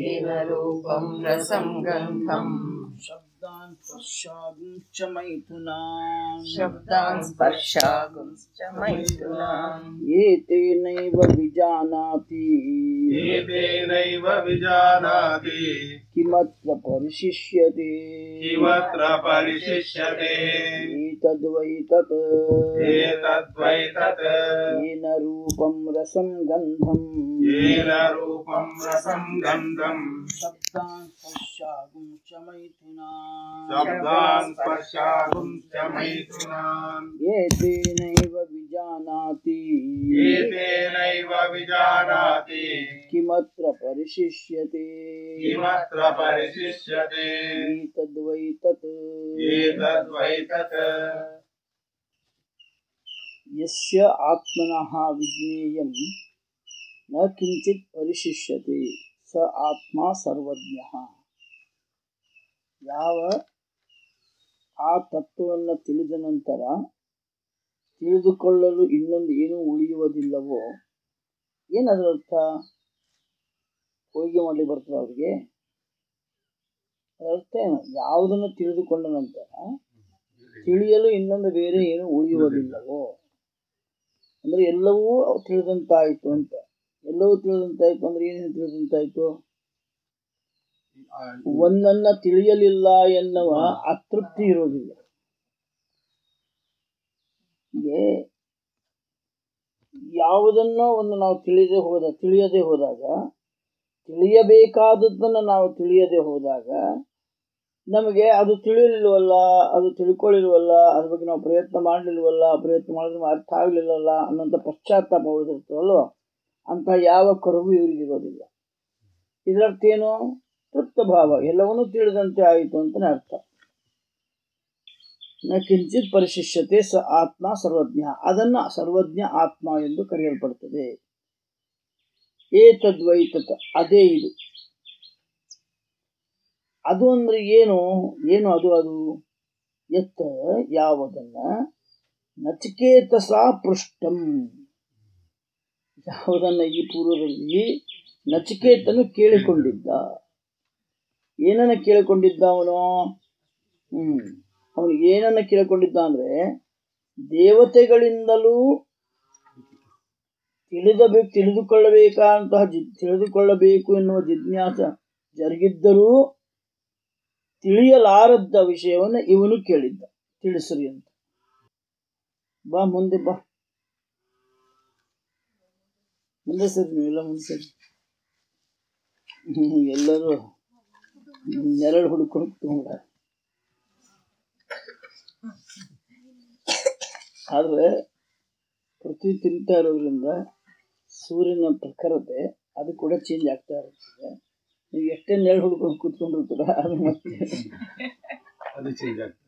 येन रूपं रसं गन्धम् शब्दान् स्पर्शागुंश्च मैथुना शब्दान् स्पर्शागुंश्च मैथुनान् एतेनैव विजानाति एतेनैव विजानाति किमत्र परिशिष्यते किमत्र परिशिष्यते एतद्वै तत् एतद्वै तत् येन रूपं रसं गन्धम् येन रूपं रसं गन्धम् शब्दान् स्पर्शागुंश्च मैथुना शब्दान् स्पर्शागुंश्च मैथुनान् एतेनैव विजानाति एतेनैव विजानाति किमत्र परिशिष्यते किमत्र परिशिष्यते एतद्वै तत् एतद्वै तत् यस्य आत्मनः विज्ञेयं न किञ्चित् परिशिष्यते स ಆತ್ಮ ಸರ್ವಜ್ಞಃ ಯಾವ ಆ ತತ್ವವನ್ನು ತಿಳಿದ ನಂತರ ತಿಳಿದುಕೊಳ್ಳಲು ಇನ್ನೊಂದು ಏನೂ ಉಳಿಯುವುದಿಲ್ಲವೋ ಏನದರ ಅರ್ಥ ಹೋಳಿಗೆ ಮಾಡಲಿಕ್ಕೆ ಬರ್ತದೆ ಅವ್ರಿಗೆ ಅದರ ಅರ್ಥ ಏನು ಯಾವುದನ್ನು ತಿಳಿದುಕೊಂಡ ನಂತರ ತಿಳಿಯಲು ಇನ್ನೊಂದು ಬೇರೆ ಏನು ಉಳಿಯುವುದಿಲ್ಲವೋ ಅಂದ್ರೆ ಎಲ್ಲವೂ ತಿಳಿದಂತಾಯ್ತು ಅಂತ ಎಲ್ಲವೂ ತಿಳಿದಂತಾಯ್ತು ಅಂದ್ರೆ ಏನೇನು ತಿಳಿದಂತಾಯ್ತು ಒಂದನ್ನ ತಿಳಿಯಲಿಲ್ಲ ಎನ್ನುವ ಅತೃಪ್ತಿ ಇರೋದಿಲ್ಲ ಹೀಗೆ ಯಾವುದನ್ನೋ ಒಂದು ನಾವು ತಿಳಿದೇ ಹೋದ ತಿಳಿಯದೆ ಹೋದಾಗ ತಿಳಿಯಬೇಕಾದದ್ದನ್ನು ನಾವು ತಿಳಿಯದೆ ಹೋದಾಗ ನಮಗೆ ಅದು ತಿಳಿಯಲಿಲ್ವಲ್ಲ ಅದು ತಿಳ್ಕೊಳ್ಳಿಲ್ವಲ್ಲ ಅದ್ರ ಬಗ್ಗೆ ನಾವು ಪ್ರಯತ್ನ ಮಾಡಲಿಲ್ವಲ್ಲ ಪ್ರಯತ್ನ ಮಾಡಿದ್ರೆ ನಮ್ಗೆ ಅರ್ಥ ಆಗಲಿಲ್ಲವಲ್ಲ ಅನ್ನೋಂಥ ಪಶ್ಚಾತ್ತಾಪ ಉಳಿದಿರ್ತವಲ್ವ ಅಂತ ಯಾವ ಕರುವು ಇವರಿಗೆ ಇರೋದಿಲ್ಲ ಇದರರ್ಥ ಏನು ತೃಪ್ತ ಭಾವ ಎಲ್ಲವನ್ನೂ ತಿಳಿದಂತೆ ಆಯಿತು ಅಂತಲೇ ಅರ್ಥ ನ ಕಿಂಚಿತ್ ಪರಿಶಿಷ್ಯತೆ ಸ ಆತ್ಮ ಸರ್ವಜ್ಞ ಅದನ್ನ ಸರ್ವಜ್ಞ ಆತ್ಮ ಎಂದು ಕರೆಯಲ್ಪಡುತ್ತದೆ ಏತದ್ವೈತತ ಅದೇ ಇದು ಅದು ಅಂದ್ರೆ ಏನು ಏನು ಅದು ಅದು ಎತ್ತ ಯಾವುದನ್ನ ನಚಿಕೇತಸ ಪೃಷ್ಟಂ ಯಾವುದನ್ನ ಈ ಪೂರ್ವದಲ್ಲಿ ನಚಿಕೇತನು ಕೇಳಿಕೊಂಡಿದ್ದ ಏನನ್ನ ಕೇಳಿಕೊಂಡಿದ್ದ ಅವನು ಹ್ಮ್ ಅವನು ಏನನ್ನ ಕೇಳಿಕೊಂಡಿದ್ದ ಅಂದ್ರೆ ದೇವತೆಗಳಿಂದಲೂ ತಿಳಿದಬೇಕು ತಿಳಿದುಕೊಳ್ಳಬೇಕಾದಂತಹ ಜಿ ತಿಳಿದುಕೊಳ್ಳಬೇಕು ಎನ್ನುವ ಜಿಜ್ಞಾಸ ಜರುಗಿದ್ದರೂ ತಿಳಿಯಲಾರದ್ದ ವಿಷಯವನ್ನು ಇವನು ಕೇಳಿದ್ದ ತಿಳಿಸ್ರಿ ಅಂತ ಬಾ ಮುಂದೆ ಬಾ ಮುಂದೆ ಸರಿ ನೀವೆಲ್ಲ ಮುಂದೆ ಸರಿ ಹ್ಮ್, ಎಲ್ಲರೂ ನೆರಳು ಹುಡುಕೊಂಡು ತಗೊಂಡ ಆದ್ರೆ ಪೃಥ್ವಿ ತಿರುಗ್ತಾ ಇರೋದ್ರಿಂದ ಸೂರ್ಯನ ಪ್ರಖರತೆ ಅದು ಕೂಡ ಚೇಂಜ್ ಆಗ್ತಾ ಇರ್ತದೆ ನೀವು ಎಷ್ಟೇ ನೆರಳು ಹುಡ್ಕೊಂಡು ಕೂತ್ಕೊಂಡ್ರು ಕೂಡ ಅದು ಮತ್ತೆ ಅದು ಚೇಂಜ್ ಆಗ್ತದೆ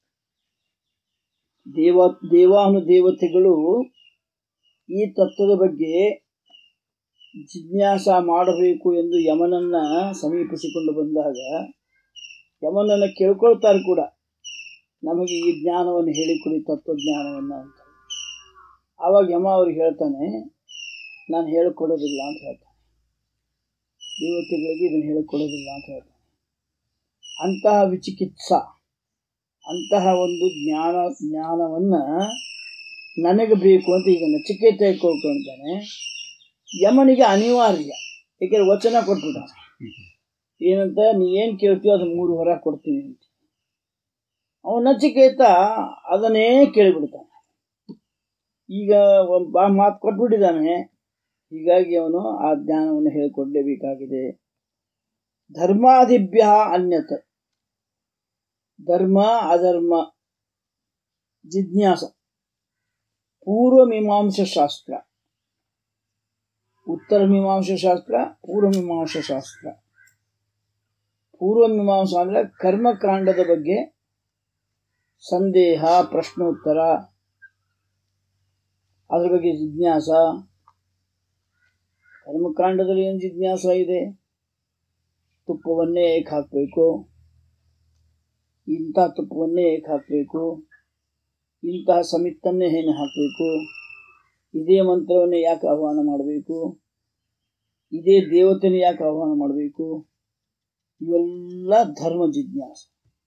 ದೇವ ದೇವಾನುದೇವತೆಗಳು ಈ ತತ್ವದ ಬಗ್ಗೆ ಜಿಜ್ಞಾಸ ಮಾಡಬೇಕು ಎಂದು ಯಮನನ್ನ ಸಮೀಪಿಸಿಕೊಂಡು ಬಂದಾಗ ಯಮನನ್ನ ಕೇಳ್ಕೊಳ್ತಾರೆ ಕೂಡ ನಮಗೆ ಈ ಜ್ಞಾನವನ್ನು ಹೇಳಿಕೊಡಿ ತತ್ವಜ್ಞಾನವನ್ನು ಅಂತ ಆವಾಗ ಯಮ ಅವ್ರಿಗೆ ಹೇಳ್ತಾನೆ ನಾನು ಹೇಳಿಕೊಡೋದಿಲ್ಲ ಅಂತ ಹೇಳ್ತಾನೆ ದೇವತೆಗಳಿಗೆ ಇದನ್ನು ಹೇಳಿಕೊಡೋದಿಲ್ಲ ಅಂತ ಹೇಳ್ತಾನೆ ಅಂತಹ ವಿಚಿಕಿತ್ಸ ಅಂತಹ ಒಂದು ಜ್ಞಾನ ಜ್ಞಾನವನ್ನ ನನಗೆ ಬೇಕು ಅಂತ ಈಗ ನಚಿಕೇತ ಕೇಳ್ಕೊಳ್ತಾನೆ ಯಮನಿಗೆ ಅನಿವಾರ್ಯ ಏಕೆಂದ್ರೆ ವಚನ ಕೊಟ್ಬಿಟ್ಟ ಏನಂತ ನೀ ಏನು ಕೇಳ್ತೀಯೋ ಅದು ಮೂರು ಹೊರ ಕೊಡ್ತೀನಿ ಅಂತ ಅವನು ನಚಿಕೇತ ಅದನ್ನೇ ಕೇಳಿಬಿಡ್ತಾನೆ ಈಗ ಒಂದು ಬಾ ಮಾತು ಕೊಟ್ಬಿಟ್ಟಿದ್ದಾನೆ ಹೀಗಾಗಿ ಅವನು ಆ ಜ್ಞಾನವನ್ನು ಹೇಳಿಕೊಡ್ಲೇಬೇಕಾಗಿದೆ ಧರ್ಮಾದಿಭ್ಯ ಅನ್ಯತ ಧರ್ಮ ಅಧರ್ಮ ಜಿಜ್ಞಾಸ ಪೂರ್ವ ಮೀಮಾಂಸ ಶಾಸ್ತ್ರ ಉತ್ತರ ಮೀಮಾಂಸ ಶಾಸ್ತ್ರ ಪೂರ್ವ ಮೀಮಾಂಸ ಶಾಸ್ತ್ರ ಪೂರ್ವ ಮೀಮಾಂಸ ಅಂದ್ರೆ ಕರ್ಮಕಾಂಡದ ಬಗ್ಗೆ ಸಂದೇಹ ಪ್ರಶ್ನೋತ್ತರ ಅದ್ರ ಬಗ್ಗೆ ಜಿಜ್ಞಾಸ ಕರ್ಮಕಾಂಡದಲ್ಲಿ ಏನು ಜಿಜ್ಞಾಸ ಇದೆ ತುಪ್ಪವನ್ನೇ ಏಕೆ ಹಾಕಬೇಕು ಇಂಥ ತುಪ್ಪವನ್ನೇ ಏಕೆ ಹಾಕಬೇಕು ಇಂತಹ ಸಮಿತ್ತನ್ನೇ ಏನು ಹಾಕಬೇಕು ಇದೇ ಮಂತ್ರವನ್ನೇ ಯಾಕೆ ಆಹ್ವಾನ ಮಾಡಬೇಕು ಇದೇ ದೇವತೆನೇ ಯಾಕೆ ಆಹ್ವಾನ ಮಾಡಬೇಕು ಇವೆಲ್ಲ ಧರ್ಮ ಜಿಜ್ಞಾಸ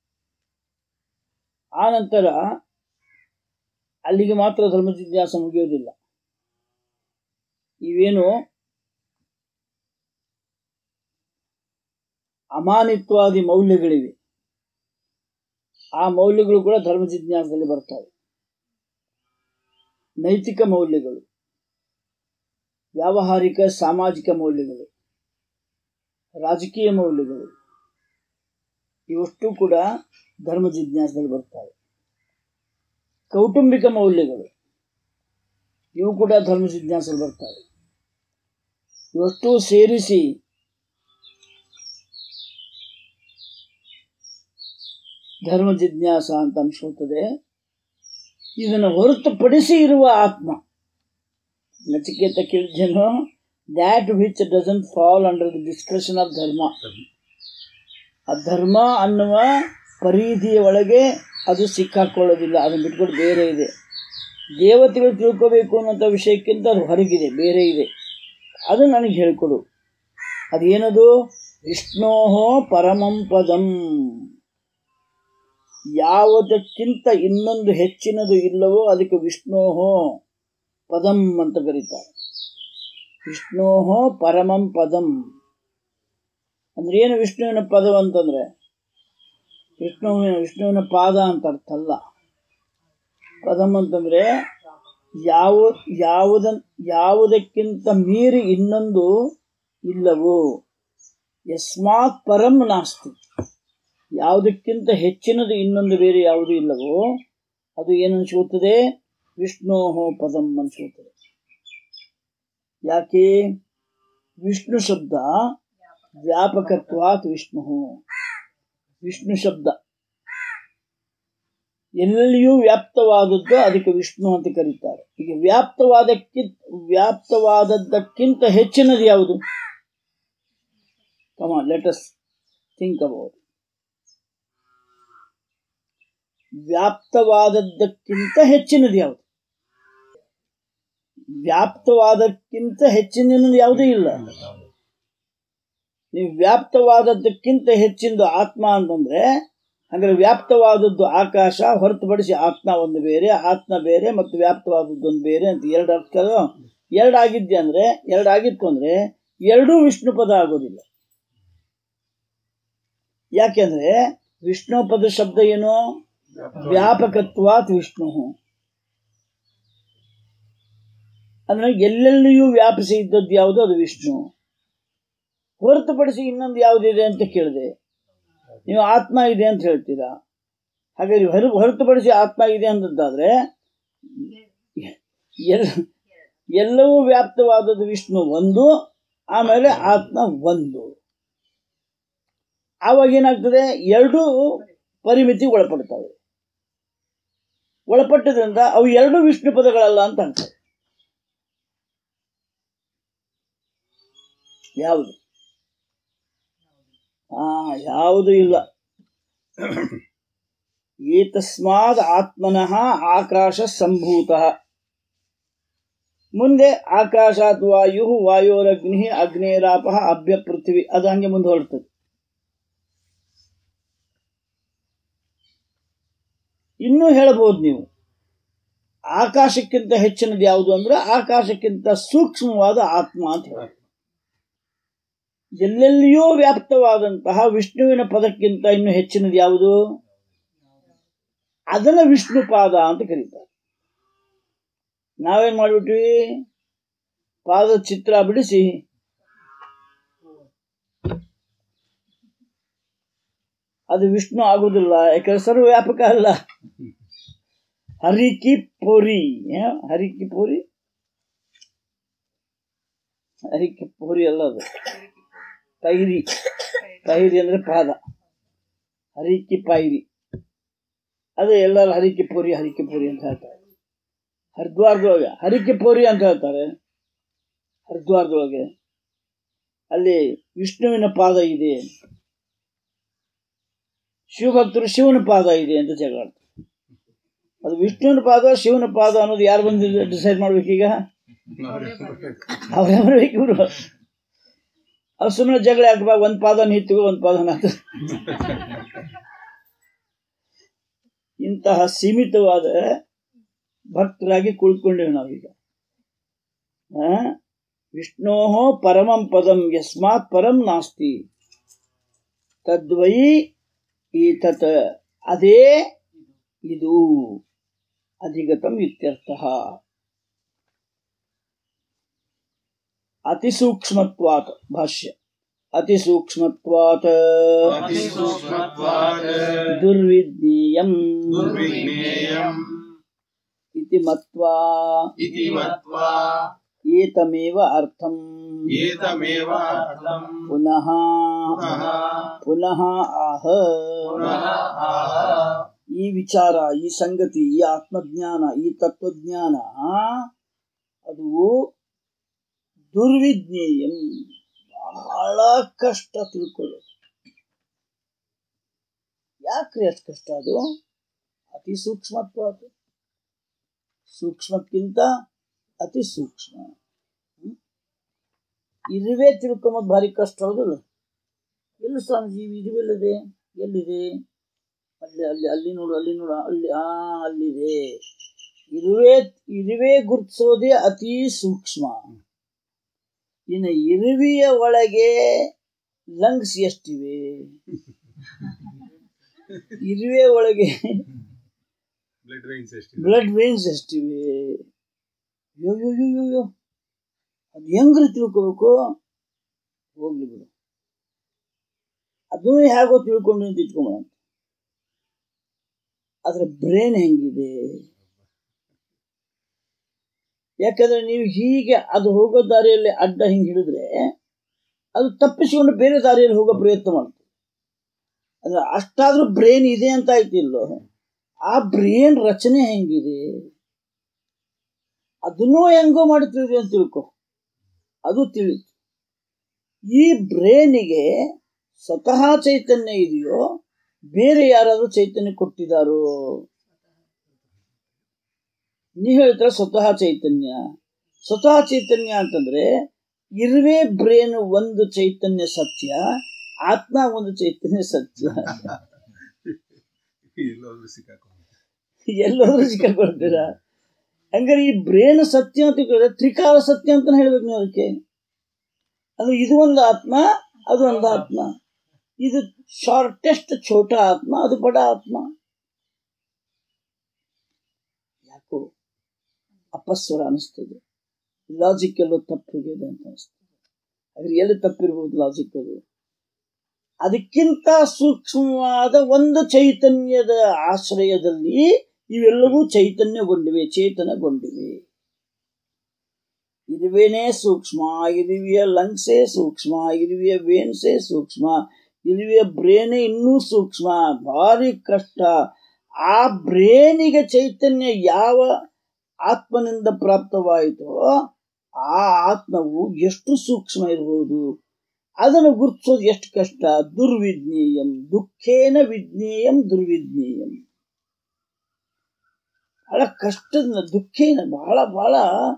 ಆ ನಂತರ ಅಲ್ಲಿಗೆ ಮಾತ್ರ ಧರ್ಮ ಜಿಜ್ಞಾಸ ಮುಗಿಯೋದಿಲ್ಲ ಇವೇನು ಅಮಾನಿತ್ವಾದಿ ಮೌಲ್ಯಗಳಿವೆ ಆ ಮೌಲ್ಯಗಳು ಕೂಡ ಧರ್ಮ ಜಿಜ್ಞಾಸದಲ್ಲಿ ಬರ್ತವೆ ನೈತಿಕ ಮೌಲ್ಯಗಳು ವ್ಯಾವಹಾರಿಕ ಸಾಮಾಜಿಕ ಮೌಲ್ಯಗಳು ರಾಜಕೀಯ ಮೌಲ್ಯಗಳು ಇವಷ್ಟು ಕೂಡ ಧರ್ಮ ಜಿಜ್ಞಾಸದಲ್ಲಿ ಬರ್ತವೆ ಕೌಟುಂಬಿಕ ಮೌಲ್ಯಗಳು ಇವು ಕೂಡ ಧರ್ಮ ಜಿಜ್ಞಾಸದಲ್ಲಿ ಬರ್ತವೆ ಇವಷ್ಟು ಸೇರಿಸಿ ಧರ್ಮ ಜಿಜ್ಞಾಸ ಅಂತ ಅನ್ಸ್ಕೊಳ್ತದೆ ಇದನ್ನು ಹೊರತುಪಡಿಸಿ ಇರುವ ಆತ್ಮ ನಚಿಕೇತ ಕೇಳಿದ್ದೇನು that which doesn't fall under the discussion of dharma ಆ ಧರ್ಮ ಅನ್ನುವ ಪರಿಧಿಯ ಒಳಗೆ ಅದು ಸಿಕ್ಕಾಕೊಳ್ಳೋದಿಲ್ಲ ಅದನ್ನು ಬಿಟ್ಕೊಂಡು ಬೇರೆ ಇದೆ ದೇವತೆಗಳು ತಿಳ್ಕೋಬೇಕು ಅನ್ನೋಂಥ ವಿಷಯಕ್ಕಿಂತ ಅದು ಹೊರಗಿದೆ ಬೇರೆ ಇದೆ ಅದು ನನಗೆ ಹೇಳ್ಕೊಡು ಅದೇನದು ವಿಷ್ಣೋಹೋ ಪರಮಂ ಪದಂ ಯಾವುದಕ್ಕಿಂತ ಇನ್ನೊಂದು ಹೆಚ್ಚಿನದು ಇಲ್ಲವೋ ಅದಕ್ಕೆ ವಿಷ್ಣೋಹೋ ಪದಂ ಅಂತ ಕರೀತಾರೆ ವಿಷ್ಣೋಹೋ ಪರಮಂ ಪದಂ ಅಂದ್ರೆ ಏನು ವಿಷ್ಣುವಿನ ಪದಂ ಅಂತಂದ್ರೆ ವಿಷ್ಣುವಿನ ವಿಷ್ಣುವಿನ ಪಾದ ಅಂತ ಅರ್ಥ ಅಲ್ಲ ಪದಂ ಅಂತಂದ್ರೆ ಯಾವ ಯಾವುದ ಯಾವುದಕ್ಕಿಂತ ಮೀರಿ ಇನ್ನೊಂದು ಇಲ್ಲವೋ ಯಸ್ಮಾತ್ ಪರಂ ನಾಸ್ತಿ ಯಾವುದಕ್ಕಿಂತ ಹೆಚ್ಚಿನದು ಇನ್ನೊಂದು ಬೇರೆ ಯಾವುದು ಇಲ್ಲವೋ ಅದು ಏನು ಅನ್ಸ್ಕೊಳ್ತದೆ ವಿಷ್ಣೋಹೋ ಪದಂ ಅನ್ಸ್ಕೊಳ್ತದೆ ಯಾಕೆ ವಿಷ್ಣು ಶಬ್ದ ವ್ಯಾಪಕತ್ವಾತ್ ವಿಷ್ಣು ವಿಷ್ಣು ಶಬ್ದ ಎಲ್ಲೆಲ್ಲಿಯೂ ವ್ಯಾಪ್ತವಾದದ್ದು ಅದಕ್ಕೆ ವಿಷ್ಣು ಅಂತ ಕರೀತಾರೆ ಈಗ ವ್ಯಾಪ್ತವಾದಕ್ಕಿಂತ ವ್ಯಾಪ್ತವಾದದ್ದಕ್ಕಿಂತ ಹೆಚ್ಚಿನದು ಯಾವುದು ಕಮ ಲೆಟಸ್ ಥಿಂಕ್ ಅಬೌಟ್ ವ್ಯಾಪ್ತವಾದದ್ದಕ್ಕಿಂತ ಹೆಚ್ಚಿನದು ಯಾವುದು ವ್ಯಾಪ್ತವಾದಕ್ಕಿಂತ ಹೆಚ್ಚಿನದು ಯಾವುದೂ ಇಲ್ಲ ನೀವು ವ್ಯಾಪ್ತವಾದದ್ದಕ್ಕಿಂತ ಹೆಚ್ಚಿನದು ಆತ್ಮ ಅಂತಂದ್ರೆ ಹಾಗಾದ್ರೆ ವ್ಯಾಪ್ತವಾದದ್ದು ಆಕಾಶ ಹೊರತುಪಡಿಸಿ ಆತ್ಮ ಒಂದು ಬೇರೆ ಆತ್ಮ ಬೇರೆ ಮತ್ತು ವ್ಯಾಪ್ತವಾದದ್ದು ಒಂದು ಬೇರೆ ಅಂತ ಎರಡು ಅರ್ಥ ಎರಡು ಆಗಿದ್ದೆ ಅಂದ್ರೆ ಎರಡು ಆಗಿತ್ತು ಅಂದ್ರೆ ಎರಡೂ ವಿಷ್ಣು ಪದ ಆಗೋದಿಲ್ಲ ಯಾಕೆಂದ್ರೆ ವಿಷ್ಣು ಪದ ಶಬ್ದ ಏನು ವ್ಯಾಪಕತ್ವಾತ್ ವಿಷ್ಣು ಅಂದ್ರೆ ಎಲ್ಲೆಲ್ಲಿಯೂ ವ್ಯಾಪಿಸಿ ಇದ್ದದ್ದು ಯಾವುದು ಅದು ವಿಷ್ಣು ಹೊರತುಪಡಿಸಿ ಇನ್ನೊಂದು ಯಾವುದಿದೆ ಅಂತ ಕೇಳಿದೆ ನೀವು ಆತ್ಮ ಇದೆ ಅಂತ ಹೇಳ್ತೀರಾ ಹಾಗಾದ್ರೆ ಹೊರ ಹೊರತುಪಡಿಸಿ ಆತ್ಮ ಇದೆ ಅಂತದ್ದಾದ್ರೆ ಎಲ್ ಎಲ್ಲವೂ ವ್ಯಾಪ್ತವಾದದ್ದು ವಿಷ್ಣು ಒಂದು ಆಮೇಲೆ ಆತ್ಮ ಒಂದು ಆವಾಗ ಏನಾಗ್ತದೆ ಎರಡೂ ಪರಿಮಿತಿ ಒಳಪಡ್ತವೆ ಒಳಪಟ್ಟದ್ರಿಂದ ಅವು ಎರಡು ವಿಷ್ಣು ಪದಗಳಲ್ಲ ಅಂತ ಅನ್ಸುತ್ತೆ ಯಾವುದು ಆ ಯಾವುದು ಇಲ್ಲ ಏತಸ್ಮಾದ್ ಆತ್ಮನಃ ಆಕಾಶ ಸಂಭೂತ ಮುಂದೆ ಆಕಾಶಾತ್ ವಾಯು ವಾಯೋರಗ್ನಿ ಅಗ್ನೇರಾಪ ಅಭ್ಯ ಪೃಥ್ವಿ ಅದು ಹಂಗೆ ಮುಂದೆ ಹೊರಡ್ತದೆ ಇನ್ನೂ ಹೇಳಬಹುದು ನೀವು ಆಕಾಶಕ್ಕಿಂತ ಹೆಚ್ಚಿನದು ಯಾವುದು ಅಂದ್ರೆ ಆಕಾಶಕ್ಕಿಂತ ಸೂಕ್ಷ್ಮವಾದ ಆತ್ಮ ಅಂತ ಹೇಳಿ ಎಲ್ಲೆಲ್ಲಿಯೂ ವ್ಯಾಪ್ತವಾದಂತಹ ವಿಷ್ಣುವಿನ ಪದಕ್ಕಿಂತ ಇನ್ನು ಹೆಚ್ಚಿನದು ಯಾವುದು ಅದನ್ನ ವಿಷ್ಣು ಪಾದ ಅಂತ ಕರೀತಾರೆ ನಾವೇನ್ ಮಾಡ್ಬಿಟ್ವಿ ಪಾದದ ಚಿತ್ರ ಬಿಡಿಸಿ ಅದು ವಿಷ್ಣು ಆಗುದಿಲ್ಲ ಯಾಕಂದ್ರೆ ಸರ್ವವ್ಯಾಪಕ ಅಲ್ಲ ಹರಿಕಿ ಪೋರಿ ಏ? ಹರಿಕಿ ಪೋರಿ ಹರಿಕಿ ಪೋರಿ ಅಲ್ಲ ಅದು ಪೈರಿ ಪೈರಿ ಅಂದ್ರೆ ಪಾದ ಹರಿಕಿ ಪೈರಿ ಅದು ಎಲ್ಲರೂ ಹರಿಕಿ ಪೋರಿ ಹರಿಕಿ ಪೋರಿ ಅಂತ ಹೇಳ್ತಾರೆ ಹರಿದ್ವಾರದೊಳಗೆ ಹರಿಕಿ ಪೋರಿ ಅಂತ ಹೇಳ್ತಾರೆ ಹರಿದ್ವಾರದೊಳಗೆ ಅಲ್ಲಿ ವಿಷ್ಣುವಿನ ಪಾದ ಇದೆ ಶಿವಭಕ್ತರು ಶಿವನ ಪಾದ ಇದೆ ಅಂತ ಜಗಳ ಆಡ್ತಾರೆ. ಅದು ವಿಷ್ಣುವಿನ ಪಾದ ಶಿವನ ಪಾದ ಅನ್ನೋದು ಯಾರು ಬಂದು ಡಿಸೈಡ್ ಮಾಡ್ಬೇಕೀಗ ಅವರೇ ಬರ್ಬೇಕು ಇವರು ಅವ್ರು ಸುಮ್ಮನೆ ಜಗಳ ಹಾಕ್ಬಾ ಒಂದ್ ಪಾದ ನಿಂತು ಒಂದ್ ಪಾದ ನಾತು ಇಂತಹ ಸೀಮಿತವಾದ ಭಕ್ತರಾಗಿ ಕುಳಿತುಕೊಂಡೇವೆ ನಾವೀಗ ಆ? ವಿಷ್ಣೋ ಪರಮಂ ಪದಂ ಯಸ್ಮಾತ್ ಪರಂ ನಾಸ್ತಿ ತದ್ವೈ ಈತತ್ ಅದೇ ಇದು ಅಧಿಗತಂ ಇತ್ಯರ್ಥ ಅತಿಸೂಕ್ಷ್ಮತ್ವಾತ್ ಭಾಷ್ಯ ಅತಿಸೂಕ್ಷ್ಮತ್ವಾತ್ ಅತಿಸೂಕ್ಷ್ಮತ್ವಾತ್ ದುರ್ವಿಜ್ಞೇಯಂ ದುರ್ವಿಜ್ಞೇಯಂ ಇತಿ ಮತ್ವಾ ಇತಿ ಮತ್ವಾ ಏತಮೇವ ಅರ್ಥಂ ಏತಮೇವ ಅರ್ಥಂ ಪುನಃ ಪುನಃ ಪುನಃ ಆಹ ಪುನಃ ಆಹ ಈ ವಿಚಾರ ಈ ಸಂಗತಿ ಈ ಆತ್ಮಜ್ಞಾನ ಈ ತತ್ವಜ್ಞಾನ ಅದು ದುರ್ವಿಜ್ಞೇಯಂ ಬಹಳ ಕಷ್ಟ ತಿಳ್ಕೊಳ್ಳೋದು ಯಾಕ್ರಿ ಅಷ್ಟು ಕಷ್ಟ ಅದು ಅತಿ ಸೂಕ್ಷ್ಮತ್ವ ಅದು ಸೂಕ್ಷ್ಮಕ್ಕಿಂತ ಅತಿ ಸೂಕ್ಷ್ಮ ಹ್ಮ್? ಇರುವೆ ತಿಳ್ಕೊಂಬೋದು ಭಾರಿ ಕಷ್ಟ ಹೌದಲ್ಲ ಎಲ್ಲಿ ಸ್ವಾಮೀಜಿ ಇರುವೆಲ್ಲದೆ ಎಲ್ಲಿದೆ ಅಲ್ಲಿ ಅಲ್ಲಿ ಅಲ್ಲಿ ನೋಡು ಅಲ್ಲಿ ನೋಡು ಅಲ್ಲಿ ಆ ಅಲ್ಲಿದೆ ಇರುವೆ ಇರುವೆ ಗುರುತಿಸೋದೇ ಅತಿ ಸೂಕ್ಷ್ಮ ಇನ್ನು ಇರುವೆಯ ಒಳಗೆ ಲಂಗ್ಸ್ ಎಷ್ಟಿವೆ ಇರುವೆ ಒಳಗೆ ಬ್ಲಡ್ ವೈನ್ಸ್ ಎಷ್ಟು ಬ್ಲಡ್ ವೇನ್ಸ್ ಎಷ್ಟಿವೆ ಯೋ ಯೋ ಯೋ ಯೋ ಯೋ ಅದು ಹೆಂಗ್ರಿ ತಿಳ್ಕೋಬೇಕು ಹೋಗ್ಲಿ ಬಿಡು ಅದನ್ನು ಹೇಗೋ ತಿಳ್ಕೊಂಡು ಅಂತ ಇಟ್ಕೊಂಬೋಣ ಅದ್ರ ಬ್ರೇನ್ ಹೆಂಗಿದೆ ಯಾಕಂದ್ರೆ ನೀವು ಹೀಗೆ ಅದು ಹೋಗೋ ದಾರಿಯಲ್ಲಿ ಅಡ್ಡ ಹಿಂಗೆ ಹಿಡಿದ್ರೆ ಅದು ತಪ್ಪಿಸಿಕೊಂಡು ಬೇರೆ ದಾರಿಯಲ್ಲಿ ಹೋಗೋ ಪ್ರಯತ್ನ ಮಾಡ್ತದೆ ಅಂದ್ರೆ ಅಷ್ಟಾದ್ರೂ ಬ್ರೇನ್ ಇದೆ ಅಂತ ಆಯ್ತಿಲ್ಲೋ ಆ ಬ್ರೇನ್ ರಚನೆ ಹೆಂಗಿದೆ ಅದನ್ನೂ ಹೆಂಗೋ ಮಾಡ್ತಿದ್ವಿ ಅಂತ ತಿಳ್ಕೊ ಅದು ತಿಳಿತು ಈ ಬ್ರೇನಿಗೆ ಸ್ವತಃ ಚೈತನ್ಯ ಇದೆಯೋ ಬೇರೆ ಯಾರಾದ್ರೂ ಚೈತನ್ಯ ಕೊಟ್ಟಿದಾರೋ ನೀವು ಹೇಳ್ತಾರೆ ಸ್ವತಃ ಚೈತನ್ಯ ಸ್ವತಃ ಚೈತನ್ಯ ಅಂತಂದ್ರೆ ಇರುವೆ ಬ್ರೇನ್ ಒಂದು ಚೈತನ್ಯ ಸತ್ಯ ಆತ್ಮ ಒಂದು ಚೈತನ್ಯ ಸತ್ಯ ಎಲ್ಲೋದ್ರು ಸಿಕ್ಕಾಕೊಂಡು ಎಲ್ಲರೂ ಸಿಕ್ಕಾಕೊಳ್ತೀರಾ ಹಂಗಾರೆ ಈ ಬ್ರೇನ್ ಸತ್ಯ ಅಂತ ಕೇಳಿದ್ರೆ ತ್ರಿಕಾಲ ಸತ್ಯ ಅಂತ ಹೇಳ್ಬೇಕು ನೀವು ಅದಕ್ಕೆ ಅದು ಇದು ಒಂದು ಆತ್ಮ ಅದು ಒಂದು ಆತ್ಮ ಇದು ಶಾರ್ಟೆಸ್ಟ್ ಛೋಟ ಆತ್ಮ ಅದು ಬಡ ಆತ್ಮ ಯಾಕೋ ಅಪಸ್ವರ ಅನಿಸ್ತದೆ ಲಾಜಿಕ್ ಎಲ್ಲೋ ತಪ್ಪಿದೆ ಅಂತ ಅನಿಸ್ತದೆ ಅದ್ರ ಎಲ್ಲಿ ತಪ್ಪಿರ್ಬೋದು ಲಾಜಿಕ್ ಅದು ಅದಕ್ಕಿಂತ ಸೂಕ್ಷ್ಮವಾದ ಒಂದು ಚೈತನ್ಯದ ಆಶ್ರಯದಲ್ಲಿ ಇವೆಲ್ಲವೂ ಚೈತನ್ಯಗೊಂಡಿವೆ ಚೇತನಗೊಂಡಿವೆ ಇರುವೆನೇ ಸೂಕ್ಷ್ಮ ಇರುವೆಯ ಲಂಗ್ಸೇ ಸೂಕ್ಷ್ಮ ಇರುವೆಯ ವೇನ್ಸೇ ಸೂಕ್ಷ್ಮ ಇರುವೆಯ ಬ್ರೇನೇ ಇನ್ನೂ ಸೂಕ್ಷ್ಮ ಭಾರಿ ಕಷ್ಟ ಆ ಬ್ರೇನಿಗೆ ಚೈತನ್ಯ ಯಾವ ಆತ್ಮನಿಂದ ಪ್ರಾಪ್ತವಾಯಿತೋ ಆ ಆತ್ಮವು ಎಷ್ಟು ಸೂಕ್ಷ್ಮ ಇರಬಹುದು ಅದನ್ನು ಗುರುತಿಸೋದು ಎಷ್ಟು ಕಷ್ಟ ದುರ್ವಿಜ್ಞೇಯಂ ದುಃಖೇನ ವಿಜ್ಞೇಯಂ ದುರ್ವಿಜ್ಞೇಯಂ ಬಹಳ ಕಷ್ಟದ ದುಃಖೇನ ಬಹಳ ಬಹಳ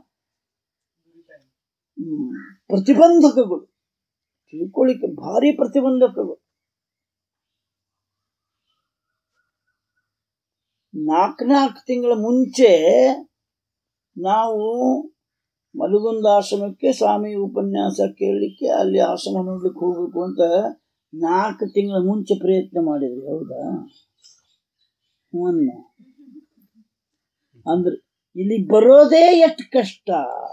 ಹ್ಮ್, ಪ್ರತಿಬಂಧಕಗಳು ತಿಳ್ಕೊಳ್ಳಿಕ್ಕೆ ಭಾರಿ ಪ್ರತಿಬಂಧಕಗಳು ನಾಲ್ಕು ನಾಲ್ಕು ತಿಂಗಳ ಮುಂಚೆ ನಾವು ಮಲಗುಂದ ಆಶ್ರಮಕ್ಕೆ ಸ್ವಾಮಿ ಉಪನ್ಯಾಸ ಕೇಳಲಿಕ್ಕೆ ಅಲ್ಲಿ ಆಶ್ರಮ ನೋಡ್ಲಿಕ್ಕೆ ಹೋಗ್ಬೇಕು ಅಂತ ನಾಲ್ಕು ತಿಂಗಳ ಮುಂಚೆ ಪ್ರಯತ್ನ ಮಾಡಿದ್ರಿ ಹೌದಾ ಹ್ಞೂ ಅಂದ್ರೆ ಇಲ್ಲಿ ಬರೋದೇ ಎಷ್ಟು ಕಷ್ಟ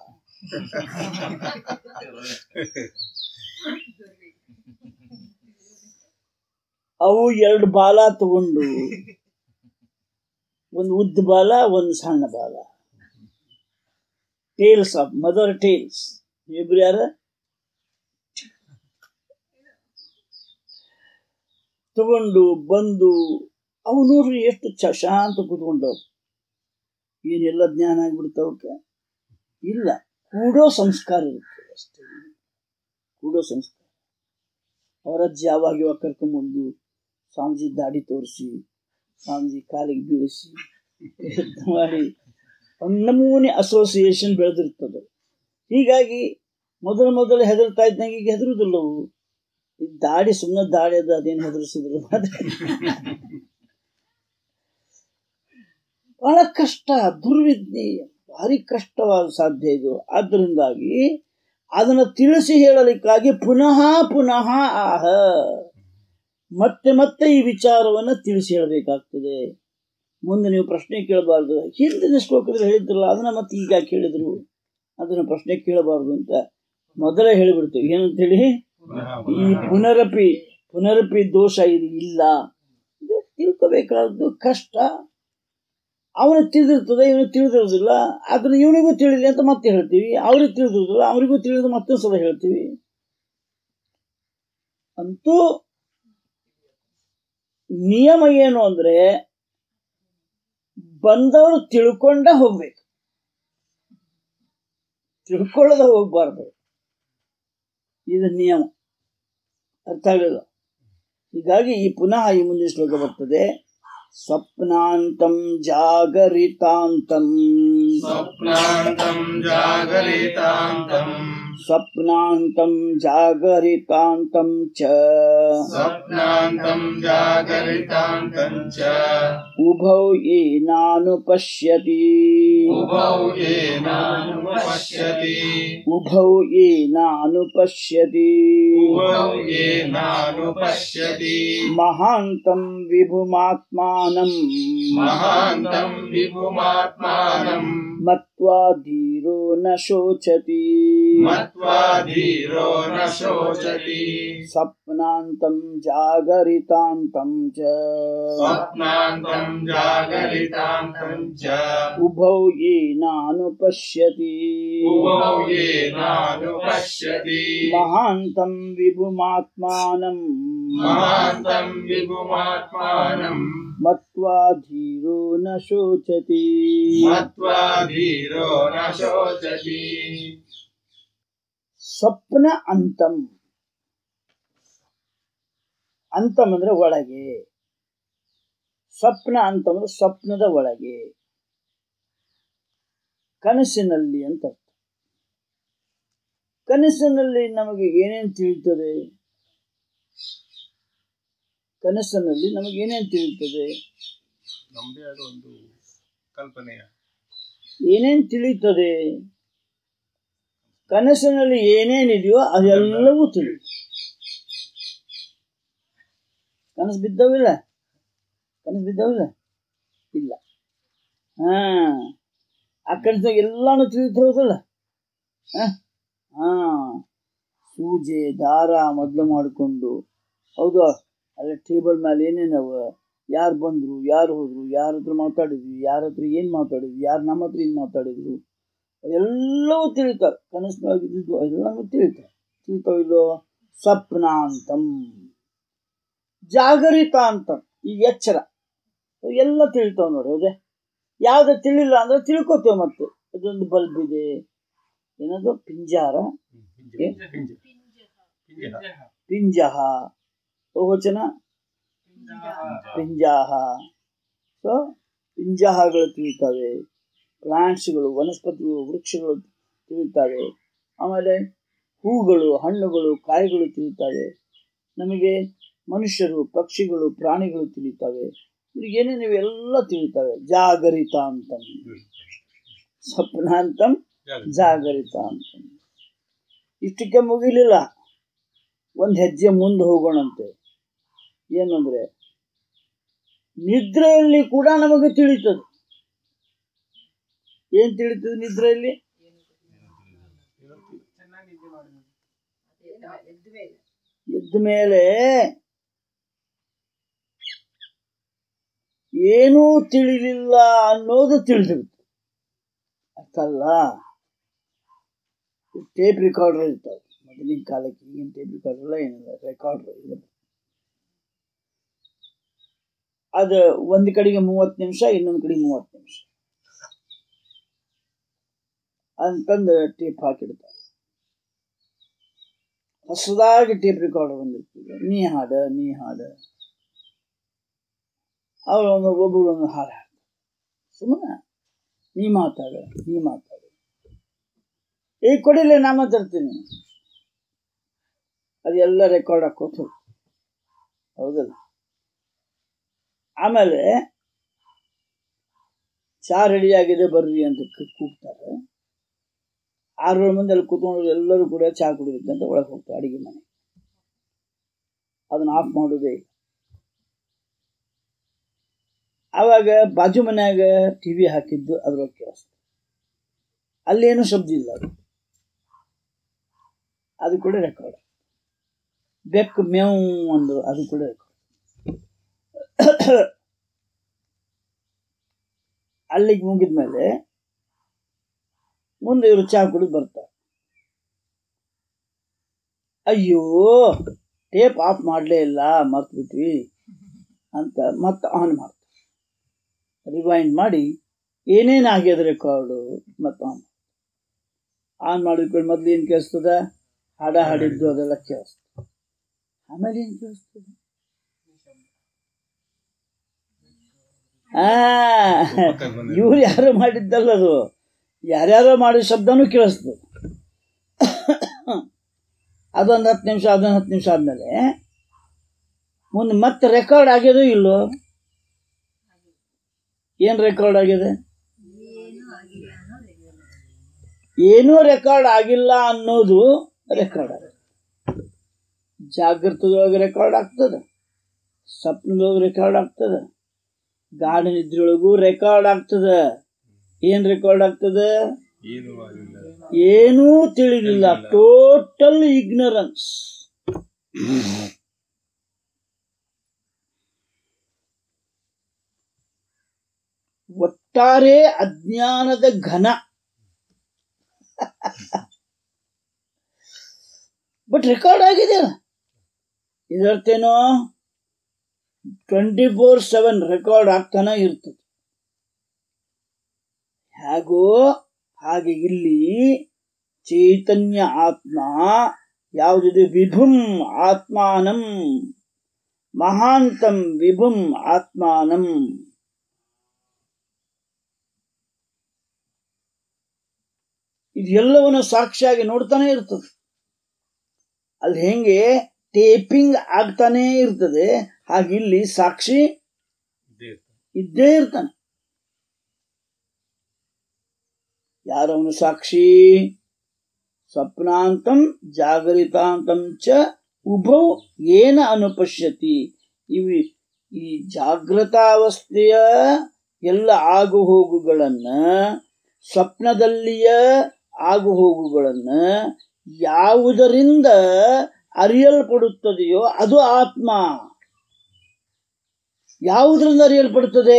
ಅವು ಎರಡು ಬಾಲ ತಗೊಂಡು ಒಂದು ಉದ್ದ ಬಾಲ ಒಂದು ಸಣ್ಣ ಬಾಲ ಟೇಲ್ಸ್ ಆಫ್ ಮದರ್ ಟೇಲ್ಸ್ ಇಬ್ರು ಯಾರ ತಗೊಂಡು ಬಂದು ಅವು ನೋಡ್ರಿ ಎಷ್ಟು ಚ- ಶಾಂತ ಕೂತ್ಕೊಂಡವು ಏನೆಲ್ಲ ಜ್ಞಾನ ಆಗ್ಬಿಡ್ತಾವಕ್ಕೆ ಇಲ್ಲ ಕೂಡೋ ಸಂಸ್ಕಾರ ಇರುತ್ತೆ ಅಷ್ಟೇ ಕೂಡೋ ಸಂಸ್ಕಾರ ಅವರ ಅಜ್ಜಿ ಯಾವಾಗ ಇವಾಗ ಕರ್ಕೊಂಬಂದು ಸ್ವಾಮೀಜಿ ದಾಡಿ ತೋರಿಸಿ ಸ್ವಾಮೀಜಿ ಕಾಲಿಗೆ ಬೀಳಿಸಿ ಎದ್ದು ಮಾಡಿ ಒಂದು ನಮೂನೆ ಅಸೋಸಿಯೇಷನ್ ಬೆಳೆದಿರ್ತದೆ ಹೀಗಾಗಿ ಮೊದಲು ಮೊದಲು ಹೆದರ್ತಾ ಇದ್ದಂಗೆ ಈಗ ಹೆದರುದಿಲ್ಲವು ಈ ದಾಡಿ ಸುಮ್ಮನೆ ದಾಡಿ ಅದು ಅದೇನು ಹೆದರಿಸಿದ್ರು ಬಹಳ ಕಷ್ಟ ದುರ್ವಿದ್ಯೆ ಭಾರಿ ಕಷ್ಟವಾದ ಸಾಧ್ಯ ಇದು ಆದ್ದರಿಂದಾಗಿ ಅದನ್ನು ತಿಳಿಸಿ ಹೇಳಲಿಕ್ಕಾಗಿ ಪುನಃ ಪುನಃ ಆಹ ಮತ್ತೆ ಮತ್ತೆ ಈ ವಿಚಾರವನ್ನು ತಿಳಿಸಿ ಹೇಳಬೇಕಾಗ್ತದೆ ಮುಂದೆ ನೀವು ಪ್ರಶ್ನೆ ಕೇಳಬಾರ್ದು ಹಿಂದಿನ ಶ್ಲೋಕದಲ್ಲಿ ಹೇಳಿದ್ರಲ್ಲ ಅದನ್ನ ಮತ್ತೆ ಈಗ ಕೇಳಿದ್ರು ಅದನ್ನ ಪ್ರಶ್ನೆ ಕೇಳಬಾರ್ದು ಅಂತ ಮೊದಲೇ ಹೇಳಿಬಿಡ್ತೀವಿ ಏನಂತೇಳಿ ಪುನಃ ಈ ಪುನರಪಿ ಪುನರಪಿ ದೋಷ ಇದು ಇಲ್ಲ ಇದು ತಿಳ್ಕೋಬೇಕಾದ್ದು ಕಷ್ಟ ಅವನು ತಿಳಿದಿರ್ತದೆ ಇವನು ತಿಳಿದಿರೋದಿಲ್ಲ ಅದನ್ನ ಇವನಿಗೂ ತಿಳಿಲಿ ಅಂತ ಮತ್ತೆ ಹೇಳ್ತೀವಿ ಅವ್ರಿಗೆ ತಿಳಿದಿರೋದಿಲ್ಲ ಅವರಿಗೂ ತಿಳಿದು ಮತ್ತೊಂದು ಸಲ ಹೇಳ್ತೀವಿ ಅಂತೂ ನಿಯಮ ಏನು ಅಂದ್ರೆ ಬಂದವರು ತಿಳ್ಕೊಂಡ ಹೋಗ್ಬೇಕು ತಿಳ್ಕೊಳ್ಳದೆ ಹೋಗ್ಬಾರ್ದು ಇದು ನಿಯಮ ಅರ್ಥ ಆಗಲಿಲ್ಲ ಹೀಗಾಗಿ ಈ ಪುನಃ ಈ ಮುಂದಿನ ಶ್ಲೋಕ ಬರ್ತದೆ ಸ್ವಪ್ನಾಂತಂ ಜಾಗರಿತಾಂತಂ स्वप्नान्तं जागरितान्तं ಸ್ವಪ್ನಾಂತಂ ಜಾಗರಿತಾಂತಂ ಚ स्वप्नान्तं जागरितान्तं च ಉಭೌ ಏನಾನುಪಶ್ಯತಿ उभौ येनानुपश्यति ಉಭೌ ಏನಾನುಪಶ್ಯತಿ उभौ येनानुपश्यति ಮಹಾಂತಂ ವಿಭುಮಾತ್ಮಾನಂ महान्तं विभुमात्मानं ಮತ್ವಾ ಧೀರೋ ನ ಶೋಚತಿ मत्वा धीरो न शोचति ಸ್ವಪ್ನಾಂತಂ ಜಾಗರಿತಾಂತಂ ಚ स्वप्नान्तं जागरितान्तं च ಉಭೌ ಏನಾನುಪಶ್ಯತಿ उभौ येनानुपश्यति ಮಹಾಂತಂ ವಿಭುಮಾತ್ಮಾನಂ महान्तं विभुमात्मानं ಮತ್ವಾ ಧೀರೋ ನ ಶೋಚತಿ मत्वा धीरो न शोचति ಸ್ವಪ್ನ ಅಂತಂ ಅಂತಂ ಅಂದ್ರೆ ಒಳಗೆ ಸ್ವಪ್ನ ಅಂತಂ ಅಂದ್ರೆ ಸ್ವಪ್ನದ ಒಳಗೆ ಕನಸಿನಲ್ಲಿ ಅಂತ ಅರ್ಥ. ಕನಸಿನಲ್ಲಿ ನಮಗೆ ಏನೇನು ತಿಳಿಯುತ್ತದೆ ಕನಸಿನಲ್ಲಿ ನಮಗೆ ಏನೇನು ತಿಳಿಯುತ್ತದೆ ನಮ್ಮದೇ ಆದ ಒಂದು ಕಲ್ಪನೆಯ ಏನೇನು ತಿಳಿಯುತ್ತದೆ ಕನಸಿನಲ್ಲಿ ಏನೇನಿದೆಯೋ ಅದೆಲ್ಲವೂ ತಿಳಿಯುತ್ತೆ ಕನಸು ಬಿದ್ದವಿಲ್ಲ ಕನಸು ಬಿದ್ದವಿಲ್ಲ ಇಲ್ಲ ಹಾ ಆ ಕನಸಿನಾಗ ಎಲ್ಲಾನು ತಿಳಿದು ಹೌದಲ್ಲ ಹಾ ಹಾ ಸೂಜೆ ದಾರ ಮೊದಲು ಮಾಡಿಕೊಂಡು ಹೌದು ಅಲ್ಲ ಟೇಬಲ್ ಮೇಲೆ ಏನೇನವ ಯಾರು ಬಂದರು ಯಾರು ಹೋದ್ರು ಯಾರ ಹತ್ರ ಮಾತಾಡಿದ್ವಿ ಯಾರ ಹತ್ರ ಏನು ಮಾತಾಡಿದ್ವಿ ಯಾರು ನಮ್ಮ ಹತ್ರ ಏನು ಮಾತಾಡಿದ್ರು ಎಲ್ಲವೂ ತಿಳಿತಾವೆ ಕನಸಿನೊಳಗೆ ಇದ್ದಿದ್ದು ಎಲ್ಲವೂ ತಿಳಿತಾವೆ ತಿಳಿತಾವ ಇಲ್ಲೋ ಸ್ವಪ್ನಾಂತಂ ಜಾಗರಿತ ಅಂತ ಈಗ ಎಚ್ಚರ ಎಲ್ಲ ತಿಳಿತಾವ ನೋಡಿ ಹೌದೇ ಯಾವ್ದು ತಿಳಿಲ್ಲ ಅಂದ್ರೆ ತಿಳ್ಕೊತೇವೆ ಮತ್ತೆ ಅದೊಂದು ಬಲ್ಬ್ ಇದೆ ಏನದು ಪಿಂಜಾರ ಏ? ಪಿಂಜಹ ಬಹುವಚನ ಪಿಂಜಾಹ ಸೊ ಪಿಂಜಾಹಗಳು ತಿಳಿತವೆ ಪ್ಲಾಂಟ್ಸ್ಗಳು ವನಸ್ಪತಿಗಳು ವೃಕ್ಷಗಳು ತಿಳಿತವೆ ಆಮೇಲೆ ಹೂಗಳು ಹಣ್ಣುಗಳು ಕಾಯಿಗಳು ತಿಳಿತವೆ ನಮಗೆ ಮನುಷ್ಯರು ಪಕ್ಷಿಗಳು ಪ್ರಾಣಿಗಳು ತಿಳಿತವೆ ಇವ್ರಿಗೆ ಏನೇನು ಎಲ್ಲ ತಿಳಿತವೆ ಜಾಗರಿತ ಅಂತ ಸ್ವಪ್ನಾಂತಂ ಜಾಗರಿತ ಅಂತ ಇಷ್ಟಕ್ಕೆ ಮುಗಿಲಿಲ್ಲ ಒಂದು ಹೆಜ್ಜೆ ಮುಂದೆ ಹೋಗೋಣಂತೆ ಏನಂದ್ರೆ ನಿದ್ರೆಯಲ್ಲಿ ಕೂಡ ನಮಗೆ ತಿಳಿತದೆ ಏನ್ ತಿಳಿತದೆ ನಿದ್ರೆಯಲ್ಲಿ ಎದ್ದ ಮೇಲೆ ಏನೂ ತಿಳಿಲಿಲ್ಲ ಅನ್ನೋದು ತಿಳಿದಿರುತ್ತೆ ಅರ್ಥಲ್ಲ ಟೇಪ್ ರೆಕಾರ್ಡರ್ ಇರ್ತಾವೆ ಮೊದಲಿನ ಕಾಲಕ್ಕೆ ಈಗಿನ ಟೇಪ್ ರೆಕಾರ್ಡರ್ ಎಲ್ಲ ಏನಿಲ್ಲ ರೆಕಾರ್ಡರ್ ಇಲ್ಲ ಅದು ಒಂದು ಕಡೆಗೆ ಮೂವತ್ತು ನಿಮಿಷ ಇನ್ನೊಂದು ಕಡೆಗೆ ಮೂವತ್ತು ನಿಮಿಷ ಅಂತಂದು ಟೇಪ್ ಹಾಕಿಡ್ತಾರೆ ಹೊಸದಾಗಿ ಟೇಪ್ ರೆಕಾರ್ಡರ್ ಬಂದಿರ್ತದೆ ನೀ ಹಾಡ ನೀ ಹಾಡ ಅವ್ರು ಒಂದು ಒಬ್ಬರು ಒಂದು ಹಾಡು ಹಾಡ್ತಾರೆ ಸುಮ್ಮನೆ ನೀ ಮಾತಾಡ ನೀ ಮಾತಾಡು ಈಗ ಕೊಡಿಲ್ಲ ನಾ ಮಾತಾಡ್ತೀನಿ ಅದೆಲ್ಲ ರೆಕಾರ್ಡ್ ಹಾಕೋತ ಹೋಗು. ಹೌದಲ್ಲ ಆಮೇಲೆ ಚಾ ರೆಡಿ ಆಗಿದೆ ಬರ್ರಿ ಅಂತ ಕ- ಕೂಗ್ತಾರೆ ಆರು ಮಂದಿ ಅಲ್ಲಿ ಕೂತ್ಕೊಂಡು ಎಲ್ಲರೂ ಕೂಡ ಚಹಾ ಕುಡಿಬೇಕಂತ ಒಳಗೆ ಹೋಗ್ತಾರೆ ಅಡಿಗೆ ಮನೆ ಅದನ್ನ ಆಫ್ ಮಾಡೋದೇ ಇಲ್ಲ ಆವಾಗ ಬಾಜು ಮನ್ಯಾಗ ಟಿವಿ ಹಾಕಿದ್ದು ಅದ್ರೊಳಗೆ ಕೇಳಿಸ್ತು ಅಲ್ಲೇನು ಶಬ್ದ ಇಲ್ಲ ಅದು ಅದು ಕೂಡ ರೆಕಾರ್ಡ್ ಬೆಕ್ಕು ಮೇವು ಒಂದು ಅದು ಕೂಡ ರೆಕಾರ್ಡ್ ಅಲ್ಲಿಗೆ ಮುಗಿದ್ಮೇಲೆ ಮುಂದೆ ಇವರು ಚಹಾ ಕುಡಿದು ಬರ್ತಾರೆ ಅಯ್ಯೋ ಟೇಪ್ ಆಫ್ ಮಾಡಲೇ ಇಲ್ಲ ಮರ್ತು ಬಿಟ್ವಿ ಅಂತ ಮತ್ತೆ ಆನ್ ಮಾಡ್ತಾರೆ ರಿವೈಂಡ್ ಮಾಡಿ ಏನೇನು ಆಗ್ಯದ ರೆಕಾರ್ಡು ಮತ್ತೆ ಆನ್ ಆನ್ ಮಾಡಿದ್ಕೊಂಡು ಮೊದ್ಲು ಏನು ಕೇಳಿಸ್ತದ ಹಾಡ ಹಾಡಿದ್ದು ಅದೆಲ್ಲ ಕೇಳಿಸ್ತದೆ ಆಮೇಲೆ ಏನು ಕೇಳಿಸ್ತದೆ ಆ ಇವ್ರು ಯಾರು ಮಾಡಿದ್ದಲ್ಲ ಅದು ಯಾರ್ಯಾರೋ ಮಾಡಿದ ಶಬ್ದನೂ ಕೇಳಿಸ್ತದೆ ಅದೊಂದು ಹತ್ತು ನಿಮಿಷ ಅದೊಂದು ಹತ್ತು ನಿಮಿಷ ಆದಮೇಲೆ ಮುಂದೆ ಮತ್ತೆ ರೆಕಾರ್ಡ್ ಆಗ್ಯದೋ ಇಲ್ಲೋ ಏನು ರೆಕಾರ್ಡ್ ಆಗಿದೆ ಏನೂ ರೆಕಾರ್ಡ್ ಆಗಿಲ್ಲ ಅನ್ನೋದು ರೆಕಾರ್ಡ್ ಆಗಿದೆ ಜಾಗೃತದೊಳಗೆ ರೆಕಾರ್ಡ್ ಆಗ್ತದೆ ಸ್ವಪ್ನದೊಳಗೆ ರೆಕಾರ್ಡ್ ಆಗ್ತದೆ ಗಾಢ ನಿದ್ರೆಯೊಳಗೂ ರೆಕಾರ್ಡ್ ಆಗ್ತದೆ ಏನ್ ರೆಕಾರ್ಡ್ ಆಗ್ತದೆ ಏನು ಆಗಿಲ್ಲ ಏನೂ ತಿಳಿಲಿಲ್ಲ ಟೋಟಲ್ ಇಗ್ನರೆನ್ಸ್ ಒಟ್ಟಾರೆ ಅಜ್ಞಾನದ ಘನ ಬಟ್ ರೆಕಾರ್ಡ್ ಆಗಿದೆ ಇದರ್ಥೇನೋ ಟ್ವೆಂಟಿ ಫೋರ್ ಸೆವೆನ್ ರೆಕಾರ್ಡ್ ಆಗ್ತಾನೆ ಇರ್ತದೆ ಹೇಗೋ ಹಾಗೆ ಇಲ್ಲಿ ಚೈತನ್ಯ ಆತ್ಮ ಯಾವುದಿದೆ ವಿಭುಂ ಆತ್ಮಾನಂ ಮಹಾಂತಂ ವಿಭುಂ ಆತ್ಮಾನಂ ಇದೆಲ್ಲವನ್ನು ಸಾಕ್ಷಿಯಾಗಿ ನೋಡ್ತಾನೆ ಇರ್ತದೆ ಅಲ್ಲಿ ಹೆಂಗೆ ಟೇಪಿಂಗ್ ಆಗ್ತಾನೇ ಇರ್ತದೆ ಹಾಗೆ ಇಲ್ಲಿ ಸಾಕ್ಷಿ ಇದ್ದೇ ಇರ್ತದೆ. ಇದ್ದೇ ಇರ್ತಾನೆ ಯಾರವನು ಸಾಕ್ಷಿ ಸ್ವಪ್ನಾಂತಂ ಜಾಗರಿತಾಂತಂ ಚ ಉಭೌ ಏನ ಅನುಪಶ್ಯತಿ ಇವು ಈ ಜಾಗೃತಾವಸ್ಥೆಯ ಎಲ್ಲ ಆಗು ಹೋಗುಗಳನ್ನ ಸ್ವಪ್ನದಲ್ಲಿಯ ಆಗು ಹೋಗುಗಳನ್ನ ಯಾವುದರಿಂದ ಅರಿಯಲ್ಪಡುತ್ತದೆಯೋ ಅದು ಆತ್ಮ ಯಾವುದರಿಂದ ಅರಿಯಲ್ಪಡುತ್ತದೆ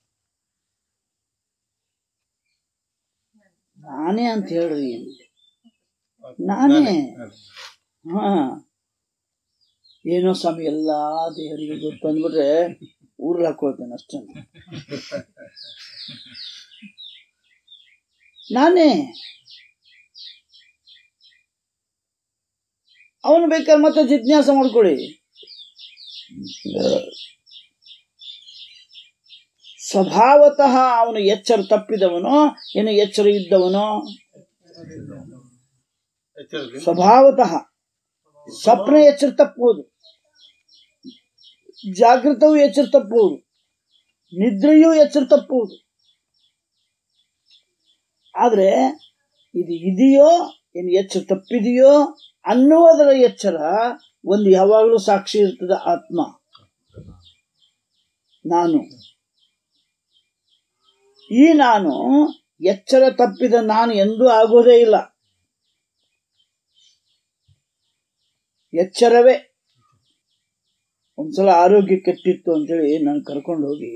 ನಾನೇ ಅಂತ ಹೇಳ್ರಿ ನಾನೇ ಹಾ ಏನೋ ಸ್ವಾಮಿ ಎಲ್ಲಾ ದೇವರಿಗೆ ಗೊತ್ತು ಅಂದ್ಬಿಟ್ರೆ ಊರ್ ಹಾಕೊಳ್ತೇನೆ ಅಷ್ಟೇ ನಾನೇ ಅವನು ಬೇಕಾದ್ರೆ ಮತ್ತೆ ಜಿಜ್ಞಾಸ ಮಾಡ್ಕೊಳ್ಳಿ ಸ್ವಭಾವತಃ ಅವನು ಎಚ್ಚರ ತಪ್ಪಿದವನೋ ಏನು ಎಚ್ಚರ ಇದ್ದವನೋ ಎಚ್ಚರದಲ್ಲಿ ಸ್ವಭಾವತಃ ಸ್ವಪ್ನ ಎಚ್ಚರ ತಪ್ಪಬಹುದು ಜಾಗೃತವೂ ಎಚ್ಚರ ತಪ್ಪಬಹುದು ನಿದ್ರೆಯೂ ಎಚ್ಚರ ತಪ್ಪಬಹುದು ಆದ್ರೆ ಇದು ಇದೆಯೋ ಏನು ಎಚ್ಚರ ತಪ್ಪಿದೆಯೋ ಅನ್ನುವುದರ ಎಚ್ಚರ ಒಂದು ಯಾವಾಗಲೂ ಸಾಕ್ಷಿ ಇರ್ತದೆ ಆತ್ಮ ನಾನು ಈ ನಾನು ಎಚ್ಚರ ತಪ್ಪಿದ ನಾನು ಎಂದೂ ಆಗೋದೇ ಇಲ್ಲ ಎಚ್ಚರವೇ ಒಂದ್ಸಲ ಆರೋಗ್ಯ ಕೆಟ್ಟಿತ್ತು ಅಂತೇಳಿ ನಾನು ಕರ್ಕೊಂಡು ಹೋಗಿ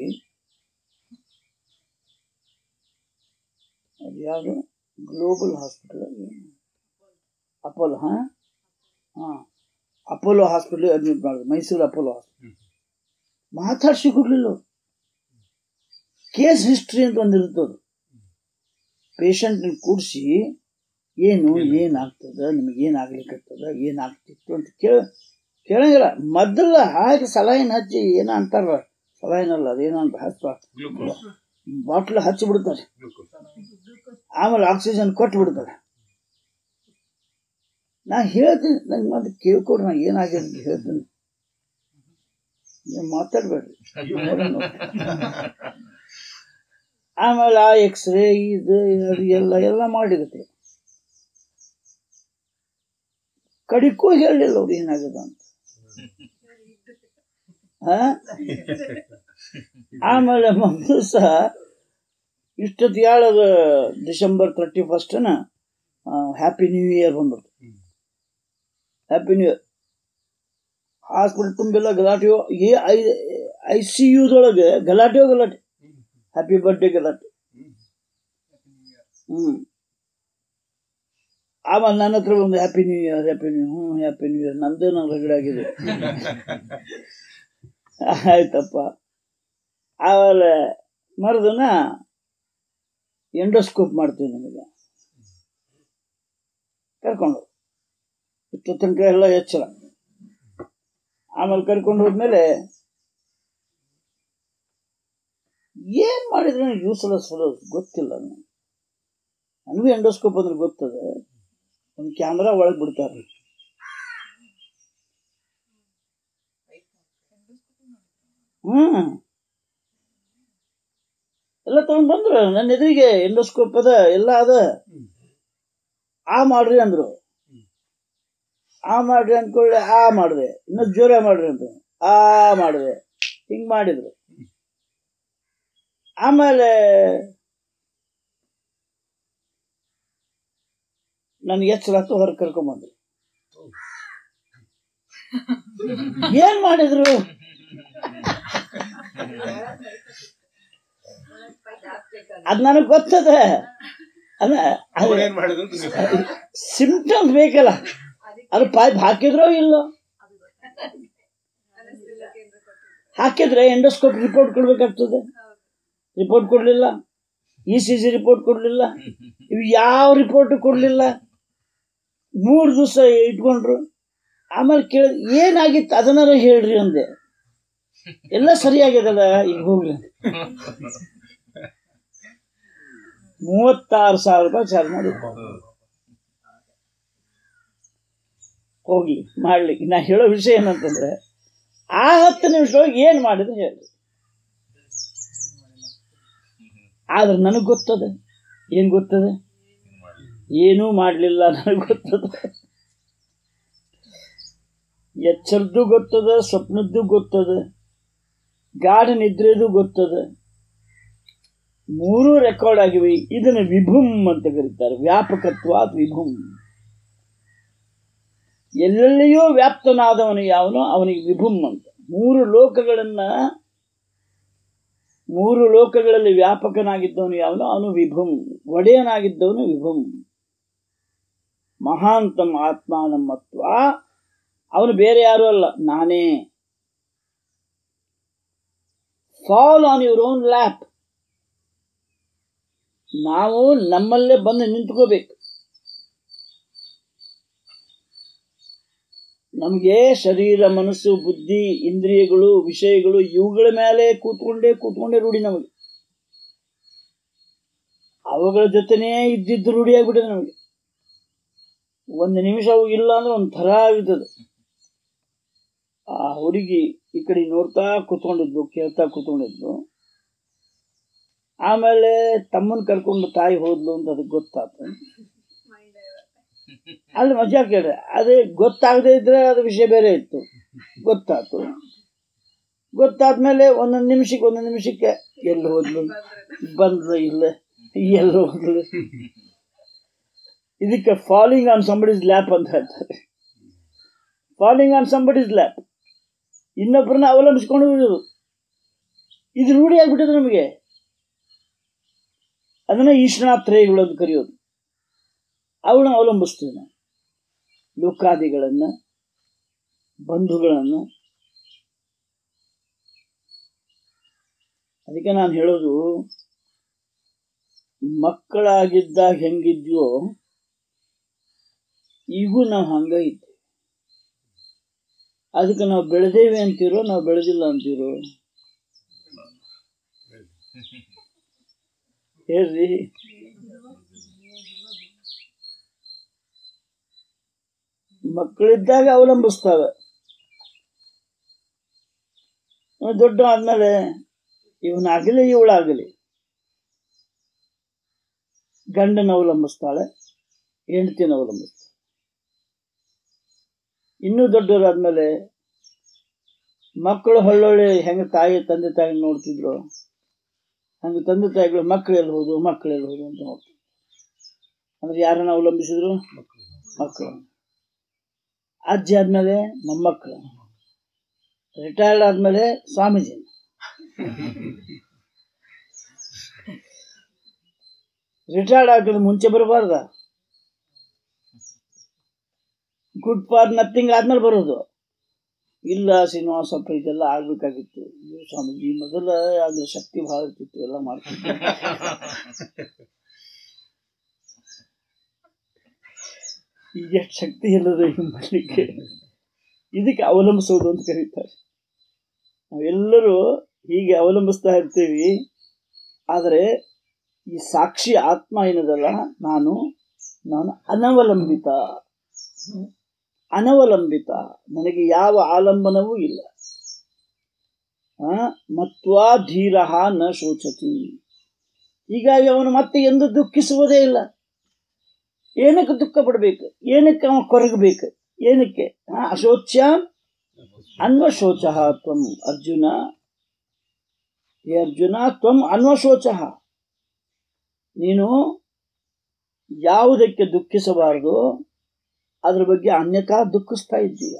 ಅದು ಯಾವುದು ಗ್ಲೋಬಲ್ ಹಾಸ್ಪಿಟಲ್ ಅಪೋಲೋ ಹಾ ಹಾ ಅಪೋಲೋ ಹಾಸ್ಪಿಟಲ್ ಅಡ್ಮಿಟ್ ಮಾಡಿದ್ರು ಮೈಸೂರು ಅಪೋಲೋ ಹಾಸ್ಪಿಟಲ್ ಮಾತಾಡ್ಸಿ ಕೊಡ್ಲಿಲ್ಲ ಅವ್ರು. ಕೇಸ್ ಹಿಸ್ಟ್ರಿ ಅಂತ ಒಂದು ಇರ್ತದೆ ಪೇಷಂಟ್ ಕೂಡಿಸಿ ಏನು ಏನಾಗ್ತದ ನಿಮಗೆ ಏನಾಗ್ಲಿಕ್ಕತ್ತದ ಏನಾಗ್ತಿತ್ತು ಅಂತ ಕೇಳ ಕೇಳಂಗಿಲ್ಲ ಮೊದಲ ಹಾಗೆ ಸಲಹೆನ ಹಚ್ಚಿ ಏನ ಅಂತಾರ ಸಲಹೆನಲ್ಲ ಅದೇನೋ ಅಂತ ಹಚ್ಚ ಗ್ಲೂಕೋಸ್ ಬಾಟ್ಲ್ ಹಚ್ಚಿ ಬಿಡ್ತಾರೆ ಗ್ಲೂಕೋಸ್ ಆಮೇಲೆ ಆಕ್ಸಿಜನ್ ಕೊಟ್ಟು ಬಿಡ್ತಾರೆ ನಾ ಹೇಳ್ತೀನಿ ನಂಗೆ ಮತ್ತೆ ಕೇಳ್ಕೊಡ್ರಿ ನಾ ಏನಾಗಿದೆ ಅಂತ ಹೇಳ್ತೀನಿ ನೀವು ಮಾತಾಡ್ಬೇಡ್ರಿ ನೋಡೋಣ. ಆಮೇಲೆ ಆ ಎಕ್ಸ್ರೇ ಇದು ಅದು ಎಲ್ಲ ಎಲ್ಲ ಮಾಡಿರುತ್ತೆ ಕಡಿಕೂ ಹೇಳಲಿಲ್ಲ ಅವ್ರು ಏನಾಗದ ಅಂತ ಆ? ಆಮೇಲೆ ಮೊದಲು ಸಹ ಇಷ್ಟೊತ್ತು ಹೇಳದ ಡಿಸೆಂಬರ್ ತರ್ಟಿ ಫಸ್ಟ್ನ ಹ್ಯಾಪಿ ನ್ಯೂ ಇಯರ್ ಬಂದ್ಬಿಡ್ತು ಹ್ಯಾಪಿ ನ್ಯೂ ಇಯರ್ ಹಾಸ್ಪಿಟಲ್ ತುಂಬೆಲ್ಲ ಗಲಾಟೆಯೋ ಏ ಐ ಐ ಸಿ ಯುದೊಳಗೆ ಗಲಾಟೆಯೋ ಗಲಾಟೆ ಹ್ಯಾಪಿ ಬರ್ಡೇ ಗಲಾಟೆ ಹ್ಮ್ ಆಮೇಲೆ ನನ್ನ ಹತ್ರ ಒಂದು happy new year happy new ಹ್ಞೂ ಹ್ಯಾಪಿ ನ್ಯೂ ಇಯರ್ ನಂದೇ ನಾನು ರಗಡೆ ಆಗಿದೆ ಆಯ್ತಪ್ಪ ಆಮೇಲೆ ಮರುದಿನ ಎಂಡೋಸ್ಕೋಪ್ ಮಾಡ್ತೀವಿ ನಮಗೆ ಕರ್ಕೊಂಡು ಇಷ್ಟು ತನಕ ಎಲ್ಲ ಎಚ್ಚರ ಆಮೇಲೆ ಕರ್ಕೊಂಡು ಹೋದ್ಮೇಲೆ ಏನ್ ಮಾಡಿದ್ರೆ ಯೂಸ್ಲೆಸ್ ಗೊತ್ತಿಲ್ಲ ನನಗೆ ನನಗೂ ಎಂಡೋಸ್ಕೋಪ್ ಅಂದ್ರೆ ಗೊತ್ತದ ಒಂದು ಕ್ಯಾಮ್ರಾ ಒಳಗೆ ಬಿಡ್ತಾರೆ ಹ್ಮ್ ಎಲ್ಲ ತಗೊಂಡ್ ಬಂದ್ರು ನನ್ನ ಎದುರಿಗೆ ಎಂಡೋಸ್ಕೋಪ್ ಅದ ಎಲ್ಲ ಅದ ಆ ಮಾಡ್ರಿ ಅಂದ್ರು ಆ ಮಾಡ್ರಿ ಅಂದ್ಕೊಳ್ಳಿ ಆ ಮಾಡಿದೆ ಇನ್ನೂ ಜೋರ ಮಾಡ್ರಿ ಅಂತ ಆ ಮಾಡಿದೆ ಹಿಂಗ್ ಮಾಡಿದ್ರು ಆಮೇಲೆ ನನ್ಗೆ ಎಚ್ಚರ ಹತ್ತು ಹೊರಗೆ ಕರ್ಕೊಂಬಂದ್ರು ಏನ್ ಮಾಡಿದ್ರು ಅದ್ ನನಗ್ ಗೊತ್ತದ ಅಲ್ಲ ಅವ್ರು ಏನ್ ಮಾಡಿದ್ರು ಅಂತ ನೀವು- ಸಿಂಪ್ಟಮ್ಸ್ ಬೇಕಲ್ಲ ಅದು ಪೈಪ್ ಹಾಕಿದ್ರೋ ಇಲ್ಲೋ ಹಾಕಿದ್ರೆ ಎಂಡೋಸ್ಕೋಪ್ ರಿಪೋರ್ಟ್ ಕೊಡ್ಬೇಕಾಗ್ತದೆ ರಿಪೋರ್ಟ್ ಕೊಡ್ಲಿಲ್ಲ ಇ ಸಿ ಜಿ ರಿಪೋರ್ಟ್ ಕೊಡ್ಲಿಲ್ಲ ಇವು ಯಾವ ರಿಪೋರ್ಟ್ ಕೊಡ್ಲಿಲ್ಲ ಮೂರು ದಿವಸ ಇಟ್ಕೊಂಡ್ರು ಆಮೇಲೆ ಕೇಳ ಏನಾಗಿತ್ತು ಅದನ್ನಾರ ಹೇಳ್ರಿ ಅಂದೆ ಎಲ್ಲ ಸರಿಯಾಗ್ಯದಲ್ಲ ಈಗ ಹೋಗ್ಲಿ ಮೂವತ್ತಾರು ಸಾವಿರ ರೂಪಾಯಿ ಚಾರ್ಜ್ ಮಾಡಿ ಹೋಗ್ಲಿ ಮಾಡ್ಲಿ ನಾ ಹೇಳೋ ವಿಷಯ ಏನಂತಂದ್ರೆ ಆ ಹತ್ತು ನಿಮಿಷದೊಳಗೆ ಏನ್ ಮಾಡಿದ್ರು ಹೇಳಿ ಆದ್ರೆ ನನಗೆ ಗೊತ್ತದೆ ಏನ್ ಗೊತ್ತದೆ ಏನೂ ಮಾಡಲಿಲ್ಲ ನನಗೆ ಗೊತ್ತದ ಎಚ್ಚರದ್ದು ಗೊತ್ತದ ಸ್ವಪ್ನದ್ದು ಗೊತ್ತದ ಗಾಢ ನಿದ್ರೆದು ಗೊತ್ತದ ಮೂರೂ ರೆಕಾರ್ಡ್ ಆಗಿವೆ ಇದನ್ನು ವಿಭುಮ್ ಅಂತ ಕರೀತಾರೆ ವ್ಯಾಪಕತ್ವ ವಿಭುಮ್ ಎಲ್ಲೆಲ್ಲಿಯೂ ವ್ಯಾಪ್ತನಾದವನು ಯಾವನೋ ಅವನಿಗೆ ವಿಭುಮ್ ಅಂತ ಮೂರು ಲೋಕಗಳನ್ನ ಮೂರು ಲೋಕಗಳಲ್ಲಿ ವ್ಯಾಪಕನಾಗಿದ್ದವನು ಯಾವನೋ ಅವನು ವಿಭುಮ್ ಒಡೆಯನಾಗಿದ್ದವನು ವಿಭುಮ್ ಮಹಾಂತಂ ಆತ್ಮಾನಮತ್ವ ಅವನು ಬೇರೆ ಯಾರು ಅಲ್ಲ ನಾನೇ fall on your own lap ನಾವು ನಮ್ಮಲ್ಲೇ ಬಂದು ನಿಂತ್ಕೋಬೇಕು ನಮಗೆ ಶರೀರ ಮನಸ್ಸು ಬುದ್ಧಿ ಇಂದ್ರಿಯಗಳು ವಿಷಯಗಳು ಇವುಗಳ ಮೇಲೆ ಕೂತ್ಕೊಂಡೇ ಕೂತ್ಕೊಂಡೇ ರೂಢಿ ನಮಗೆ ಅವುಗಳ ಜೊತೆನೇ ಇದ್ದಿದ್ದು ರೂಢಿ ಆಗ್ಬಿಟ್ಟಿದೆ ನಮಗೆ ಒಂದು ನಿಮಿಷ ಅವು ಇಲ್ಲ ಅಂದ್ರೆ ಒಂದು ಥರ ಆಗ್ತದೆ ಆ ಹುಡುಗಿ ಈ ಕಡೆ ನೋಡ್ತಾ ಕೂತ್ಕೊಂಡಿದ್ದು ಕೇಳ್ತಾ ಕೂತ್ಕೊಂಡಿದ್ದು ಆಮೇಲೆ ತಮ್ಮನ್ ಕರ್ಕೊಂಡು ತಾಯಿ ಹೋದ್ಲು ಅಂತ ಅದಕ್ಕೆ ಗೊತ್ತಾಯ್ತು ಅಲ್ಲಿ ಮಜಾ ಕೇಳ್ರೆ ಅದೇ ಗೊತ್ತಾಗದೇ ಇದ್ರೆ ಅದು ವಿಷಯ ಬೇರೆ ಇತ್ತು ಗೊತ್ತಾಯ್ತು ಗೊತ್ತಾದ್ಮೇಲೆ ಒಂದೊಂದು ನಿಮಿಷಕ್ಕೆ ಒಂದೊಂದು ನಿಮಿಷಕ್ಕೆ ಎಲ್ಲಿ ಹೋದ್ಲು ಬಂದ್ಲು ಇಲ್ಲ ಎಲ್ಲಿ ಹೋದ್ಲು ಇದಕ್ಕೆ ಫಾಲಿಂಗ್ ಆನ್ ಸಂಬಡಿಸ್ ಲ್ಯಾಪ್ ಅಂತ ಹೇಳ್ತಾರೆ ಫಾಲಿಂಗ್ ಆನ್ ಸಂಬಡಿಸ್ ಲ್ಯಾಪ್ ಇನ್ನೊಬ್ಬರನ್ನ ಅವಲಂಬಿಸ್ಕೊಂಡು ಇರೋದು ಇದು ರೂಢಿ ಆಗ್ಬಿಟ್ಟಿದೆ ನಮಗೆ ಅದನ್ನ ಈಶ್ವರಾತ್ರಯಗಳು ಅಂತ ಕರೆಯೋದು ಅವಳನ್ನ ಅವಲಂಬಿಸ್ತೀವಿ ನಾವು ಲೋಕಾದಿಗಳನ್ನ ಬಂಧುಗಳನ್ನ ಅದಕ್ಕೆ ನಾನು ಹೇಳೋದು ಮಕ್ಕಳಾಗಿದ್ದಾಗ ಹೆಂಗಿದ್ಯೋ ಈಗೂ ನಾವು ಹಂಗ ಇದ್ದೇವೆ ಅದಕ್ಕೆ ನಾವು ಬೆಳೆದೇವೆ ಅಂತೀರೋ ನಾವು ಬೆಳೆದಿಲ್ಲ ಅಂತೀರೋ ಹೇಳ್ರಿ ಮಕ್ಕಳಿದ್ದಾಗ ಅವಲಂಬಿಸ್ತವೆ ಇವ ದೊಡ್ಡ ಆದ್ಮೇಲೆ ಇವನಾಗಲಿ ಇವಳಾಗಲಿ ಗಂಡನ ಅವಲಂಬಿಸ್ತಾಳೆ ಹೆಂಡತಿನ ಅವಲಂಬಿಸ್ತಾಳೆ ಇನ್ನೂ ದೊಡ್ಡವರಾದ್ಮೇಲೆ ಮಕ್ಕಳು ಹೊಳ್ಳೊಳ್ಳೆ ಹೆಂಗೆ ತಾಯಿ ತಂದೆ ತಾಯಿ ನೋಡ್ತಿದ್ರು ಹಂಗೆ ತಂದೆ ತಾಯಿಗಳು ಮಕ್ಕಳು ಎಲ್ಲಿ ಹೋದು ಮಕ್ಕಳು ಎಲ್ಲಿ ಹೋದು ಅಂತ ನೋಡ್ತಿದ್ರು ಅಂದ್ರೆ ಯಾರನ್ನ ಅವಲಂಬಿಸಿದ್ರು ಮಕ್ಕಳು ಅಜ್ಜಿ ಆದ್ಮೇಲೆ ಮೊಮ್ಮಕ್ಕಳು ರಿಟೈರ್ಡ್ ಆದ್ಮೇಲೆ ಸ್ವಾಮೀಜಿ ರಿಟೈರ್ಡ್ ಆಗಿದ ಮುಂಚೆ ಬರಬಾರ್ದ ಗುಡ್ ಫಾರ್ ನಥಿಂಗ್ ಆದ್ಮೇಲೆ ಬರೋದು ಇಲ್ಲ ಶ್ರೀನಿವಾಸಪ್ಪ ಇದೆಲ್ಲ ಆಗ್ಬೇಕಾಗಿತ್ತು ಅಯ್ಯೋ ಸ್ವಾಮೀಜಿ ಮೊದಲ ಅದ್ರ ಶಕ್ತಿ ಭಾಳ ಇರ್ತಿತ್ತು ಎಲ್ಲ ಮಾಡ್ತಿತ್ತು ಈಗ ಎಷ್ಟು ಶಕ್ತಿ ಇಲ್ಲದ ಮಾಡಲಿಕ್ಕೆ ಇದಕ್ಕೆ ಅವಲಂಬಿಸೋದು ಅಂತ ಕರೀತಾರೆ ನಾವೆಲ್ಲರೂ ಹೀಗೆ ಅವಲಂಬಿಸ್ತಾ ಇರ್ತೀವಿ ಆದರೆ ಈ ಸಾಕ್ಷಿ ಆತ್ಮ ಏನದಲ್ಲ ನಾನು ನಾನು ಅನವಲಂಬಿತ ಅನವಲಂಬಿತ ನನಗೆ ಯಾವ ಆಲಂಬನವೂ ಇಲ್ಲ ಆ, ಮತ್ವಾ ಧೀರ ನ ಶೋಚತಿ ಹೀಗಾಗಿ ಅವನು ಮತ್ತೆ ಎಂದು ದುಃಖಿಸುವುದೇ ಇಲ್ಲ ಏನಕ್ಕೆ ದುಃಖ ಪಡಬೇಕು ಏನಕ್ಕೆ ಅವನು ಕೊರಗಬೇಕು ಏನಕ್ಕೆ ಆ, ಅಶೋಚ್ಯ ಅನ್ವಶೋಚ ತ್ವಂ ಅರ್ಜುನ ಹೇ ಅರ್ಜುನ ತ್ವಂ ಅನ್ವಶೋಚ ನೀನು ಯಾವುದಕ್ಕೆ ದುಃಖಿಸಬಾರದು ಅದ್ರ ಬಗ್ಗೆ ಅನ್ಯಥಾ ದುಃಖಿಸ್ತಾ ಇದ್ದೀಯ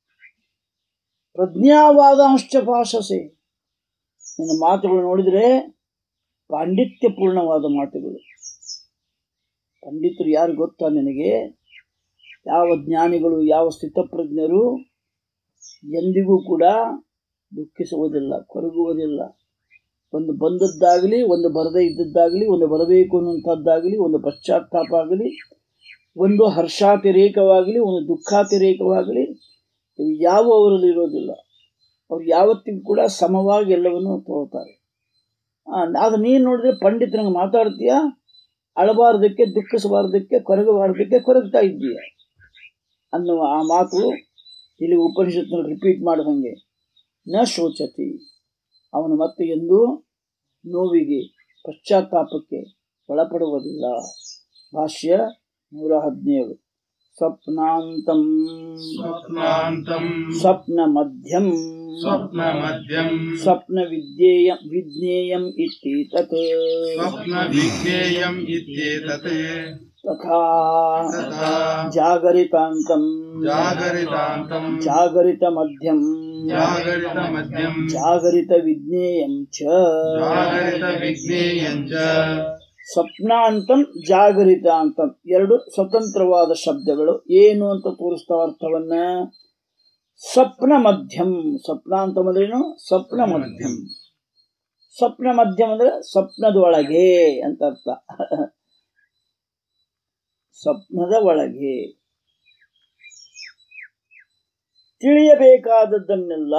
ಪ್ರಜ್ಞಾವಾದ ಅಂಶ ಭಾಷಸೆ ನಿನ್ನ ಮಾತುಗಳು ನೋಡಿದರೆ ಪಾಂಡಿತ್ಯಪೂರ್ಣವಾದ ಮಾತುಗಳು ಪಂಡಿತರು ಯಾರು ಗೊತ್ತಾ ನಿನಗೆ ಯಾವ ಜ್ಞಾನಿಗಳು ಯಾವ ಸ್ಥಿತಪ್ರಜ್ಞರು ಎಂದಿಗೂ ಕೂಡ ದುಃಖಿಸುವುದಿಲ್ಲ ಕೊರಗುವುದಿಲ್ಲ ಒಂದು ಬಂದದ್ದಾಗಲಿ ಒಂದು ಬರದೇ ಇದ್ದದ್ದಾಗಲಿ ಒಂದು ಬರಬೇಕು ಅನ್ನುವಂಥದ್ದಾಗಲಿ ಒಂದು ಪಶ್ಚಾತ್ತಾಪ ಆಗಲಿ ಒಂದು ಹರ್ಷಾತಿರೇಕವಾಗಲಿ ಒಂದು ದುಃಖಾತಿರೇಕವಾಗಲಿ ಇವು ಯಾವ ಅವರಲ್ಲಿ ಇರೋದಿಲ್ಲ ಅವ್ರು ಯಾವತ್ತಿಗೂ ಕೂಡ ಸಮವಾಗಿ ಎಲ್ಲವನ್ನು ತಗೊಳ್ತಾರೆ ಅದು ನೀನು ನೋಡಿದ್ರೆ ಪಂಡಿತರಂಗೆ ಮಾತಾಡ್ತೀಯ ಅಳಬಾರ್ದಕ್ಕೆ ದುಃಖಿಸಬಾರ್ದಕ್ಕೆ ಕೊರಗಬಾರ್ದಕ್ಕೆ ಕೊರಗ್ತಾ ಇದ್ದೀಯ ಅನ್ನುವ ಆ ಮಾತು ಇಲ್ಲಿ ಉಪನಿಷತ್ನಲ್ಲಿ ರಿಪೀಟ್ ಮಾಡಿದಂಗೆ ನ ಶೋಚತಿ ಅವನು ಮತ್ತೆ ಎಂದು ನೋವಿಗೆ ಪಶ್ಚಾತ್ತಾಪಕ್ಕೆ ಒಳಪಡುವುದಿಲ್ಲ ಭಾಷ್ಯ ನೂರ ಹದಿನೇಳು ಸ್ವಪ್ನಾಂತಂ ಸ್ವಪ್ನಾಂತಂ ಸ್ವಪ್ನ ಮಧ್ಯಂ ಸ್ವಪ್ನ ಮಧ್ಯಂ ಸ್ವಪ್ನ ವಿದ್ಯೇಯ ವಿಜ್ಞೇಯಂ ಇತಿ ತತ್ ಸ್ವಪ್ನ ವಿಜ್ಞೇಯಂ ಇತ್ಯೇತತ್ ತಥಾ ತಥಾ ಜಾಗರಿತಾಂತಂ ಜಾಗರಿತಾಂತಂ ಜಾಗರಿತ ಮಧ್ಯಂ ಜಾಗರಿತ ಮಧ್ಯಂ ಜಾಗರಿತ ವಿಜ್ಞೇಯಂ ಚ ಜಾಗರಿತ ವಿಜ್ಞೇಯಂ ಚ ಸ್ವಪ್ನಾಂತಂ ಜಾಗರಿತಾಂತಂ ಎರಡು ಸ್ವತಂತ್ರವಾದ ಶಬ್ದಗಳು ಏನು ಅಂತ ತೋರಿಸ್ತಾವ ಅರ್ಥವನ್ನ ಸ್ವಪ್ನ ಮಧ್ಯಂ ಸ್ವಪ್ನಾಂತಂ ಅಂದ್ರೇನು ಸ್ವಪ್ನ ಮಧ್ಯಂ ಸ್ವಪ್ನ ಮಧ್ಯಂ ಅಂದ್ರೆ ಸ್ವಪ್ನದ ಒಳಗೆ ಅಂತ ಅರ್ಥ ಸ್ವಪ್ನದ ಒಳಗೆ ತಿಳಿಯಬೇಕಾದದ್ದನ್ನೆಲ್ಲ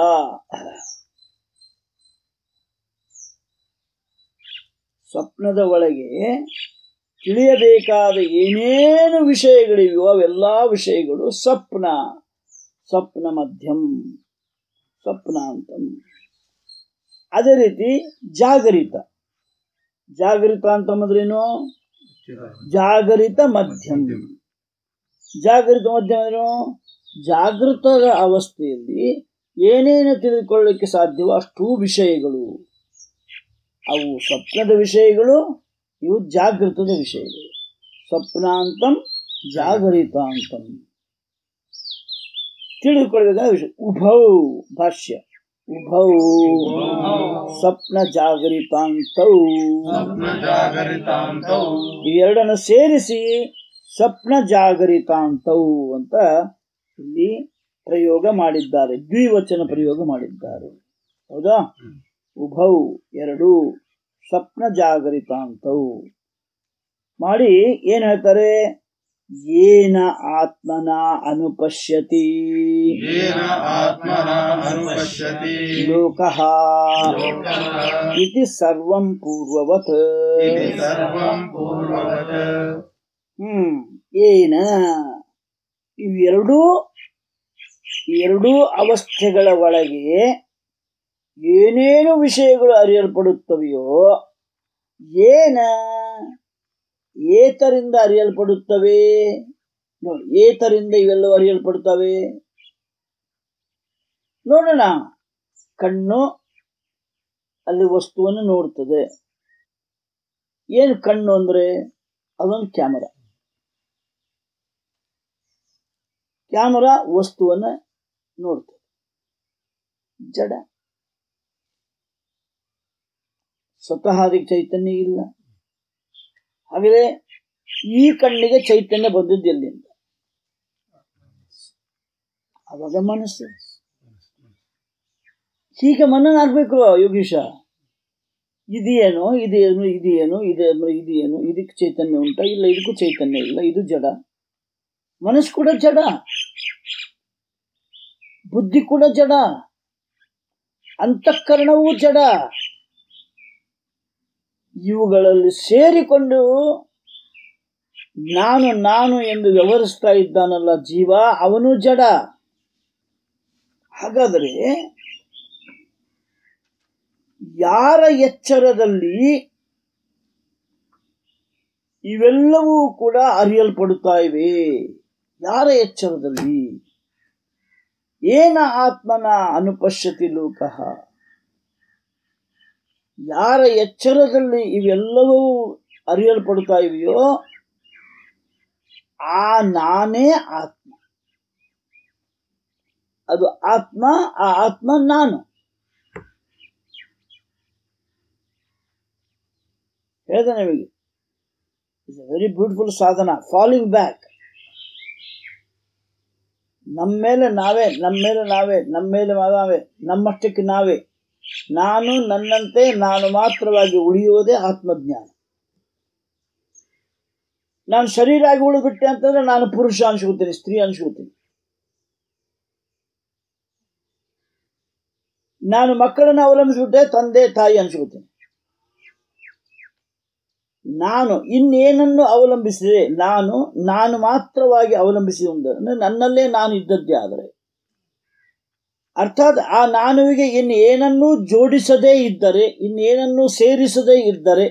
ಸ್ವಪ್ನದ ಒಳಗೆ ತಿಳಿಯಬೇಕಾದ ಏನೇನು ವಿಷಯಗಳಿವೆಯೋ ಅವೆಲ್ಲ ವಿಷಯಗಳು ಸ್ವಪ್ನ ಸ್ವಪ್ನ ಮಧ್ಯಂ ಸ್ವಪ್ನ ಅಂತಂ ಅದೇ ರೀತಿ ಜಾಗರಿತ ಜಾಗರಿತ ಅಂತಂದ್ರೇನು ಜಾಗರಿತ ಮಧ್ಯಂ ಜಾಗರಿತ ಮಧ್ಯಮ ಅಂದ್ರೇನು ಜಾಗೃತ ಅವಸ್ಥೆಯಲ್ಲಿ ಏನೇನು ತಿಳಿದುಕೊಳ್ಳಲಿಕ್ಕೆ ಸಾಧ್ಯವೋ ಅಷ್ಟೂ ವಿಷಯಗಳು ಅವು ಸ್ವಪ್ನದ ವಿಷಯಗಳು ಇವು ಜಾಗೃತದ ವಿಷಯಗಳು ಸ್ವಪ್ನಾಂತಂ ಜಾಗರಿತಾಂತಂ ತಿಳಿದುಕೊಳ್ಳಬೇಕಾದ ವಿಷಯ ಉಭೌ ಭಾಷ್ಯ ಉಭೌ ಸ್ವಪ್ನ ಜಾಗರಿತಾಂತೌ ಸ್ವಪ್ನ ಜಾಗರಿತಾಂತೌ ಇವೆರಡನ್ನು ಸೇರಿಸಿ ಸ್ವಪ್ನ ಜಾಗರಿತಾಂತೌ ಅಂತ ಇಲ್ಲಿ ಪ್ರಯೋಗ ಮಾಡಿದ್ದಾರೆ ದ್ವಿವಚನ ಪ್ರಯೋಗ ಮಾಡಿದ್ದಾರೆ ಹೌದಾ ಉಭೌ ಎರಡು ಸ್ವಪ್ನ ಜಾಗರಿತಾಂತೌ ಮಾಡಿ ಏನ್ ಹೇಳ್ತಾರೆ ಏನ ಆತ್ಮನ ಅನುಪಶ್ಯತಿ ಯೇನ ಆತ್ಮನ ಅನುಪಶ್ಯತಿ ಲೋಕಃ ಲೋಕಃ ಇತಿ ಸರ್ವಂ ಪೂರ್ವವತ್ ಇತಿ ಸರ್ವಂ ಪೂರ್ವವತ್ ಹ್ಮ್ ಏನ ಇವೆರಡೂ ಎರಡೂ ಅವಸ್ಥೆಗಳ ಒಳಗೆ ಏನೇನು ವಿಷಯಗಳು ಅರಿಯಲ್ಪಡುತ್ತವೆಯೋ ಏನ ಏತರಿಂದ ಅರಿಯಲ್ಪಡುತ್ತವೆ ನೋಡಿ ಏತರಿಂದ ಇವೆಲ್ಲವೂ ಅರಿಯಲ್ಪಡುತ್ತವೆ ನೋಡೋಣ ಕಣ್ಣು ಅಲ್ಲಿ ವಸ್ತುವನ್ನು ನೋಡ್ತದೆ ಏನು ಕಣ್ಣು ಅಂದ್ರೆ ಅದೊಂದು ಕ್ಯಾಮರಾ ಕ್ಯಾಮರಾ ವಸ್ತುವನ್ನ ನೋಡ್ತದೆ ಜಡ ಸ್ವತಃ ಅದಕ್ಕೆ ಚೈತನ್ಯ ಇಲ್ಲ ಹಾಗಾದ್ರೆ ಈ ಕಣ್ಣಿಗೆ ಚೈತನ್ಯ ಬಂದದ್ದು ಎಲ್ಲಿಂದ ಅವಾಗ ಮನಸ್ಸು ಹೀಗೆ ಮನನ ಆಗ್ಬೇಕು ಯೋಗೀಶ ಇದೇನು ಇದೇನು ಇದೇನು ಇದೇನು ಇದೇನು ಇದಕ್ಕೆ ಚೈತನ್ಯ ಉಂಟಾ ಇಲ್ಲ ಇದಕ್ಕೂ ಚೈತನ್ಯ ಇಲ್ಲ ಇದು ಜಡ ಮನಸ್ಸು ಕೂಡ ಜಡ ಬುದ್ಧಿ ಕೂಡ ಜಡ ಅಂತಃಕರಣವೂ ಜಡ ಇವುಗಳಲ್ಲಿ ಸೇರಿಕೊಂಡು ನಾನು ನಾನು ಎಂದು ವ್ಯವಹರಿಸ್ತಾ ಇದ್ದಾನಲ್ಲ ಜೀವ ಅವನು ಜಡ ಹಾಗಾದರೆ ಯಾರ ಎಚ್ಚರದಲ್ಲಿ ಇವೆಲ್ಲವೂ ಕೂಡ ಅರಿಯಲ್ಪಡುತ್ತಾ ಇವೆ ಯಾರ ಎಚ್ಚರದಲ್ಲಿ ಏನ ಆತ್ಮನ ಅನುಪಶ್ಯತಿ ಲೋಕಃ ಯಾರ ಎಚ್ಚರದಲ್ಲಿ ಇವೆಲ್ಲವೂ ಅರಿಯಲ್ಪಡುತ್ತಾ ಇವೆಯೋ ಆ ನಾನೇ ಆತ್ಮ ಅದು ಆತ್ಮ ಆ ಆತ್ಮ ನಾನು ಹೇಳಿದೆ ನಿಮಗೆ ಇಟ್ಸ್ ಎ ವೆರಿ ಬ್ಯೂಟಿಫುಲ್ ಸಾಧನ ಫಾಲಿಂಗ್ ಬ್ಯಾಕ್ ನಮ್ಮ ಮೇಲೆ ನಾವೇ ನಮ್ಮ ಮೇಲೆ ನಾವೇ ನಮ್ಮ ಮೇಲೆ ನಾವೇ ನಮ್ಮಷ್ಟಕ್ಕೆ ನಾವೇ ನಾನು ನನ್ನಂತೆ ನಾನು ಮಾತ್ರವಾಗಿ ಉಳಿಯುವುದೇ ಆತ್ಮಜ್ಞಾನ ನಾನು ಶರೀರ ಆಗಿ ಉಳಿದ್ಬಿಟ್ಟೆ ಅಂತಂದ್ರೆ ನಾನು ಪುರುಷ ಅನ್ಸ್ಕೊತೀನಿ ಸ್ತ್ರೀ ಅನ್ಸ್ಕೊತೀನಿ ನಾನು ಮಕ್ಕಳನ್ನ ಅವಲಂಬಿಸ್ಬಿಟ್ಟೆ ತಂದೆ ತಾಯಿ ಅನ್ಸ್ಕೊತೀನಿ ನಾನು ಇನ್ನೇನನ್ನು ಅವಲಂಬಿಸಿದೆ ನಾನು ನಾನು ಮಾತ್ರವಾಗಿ ಅವಲಂಬಿಸಿ ಅಂದ್ರೆ ನನ್ನಲ್ಲೇ ನಾನು ಇದ್ದದ್ದೇ ಆದರೆ ಅರ್ಥಾತ್ ಆ ನಾನುವಿಗೆ ಇನ್ನೇನನ್ನೂ ಜೋಡಿಸದೇ ಇದ್ದರೆ ಇನ್ನೇನನ್ನೂ ಸೇರಿಸದೇ ಇದ್ದರೆ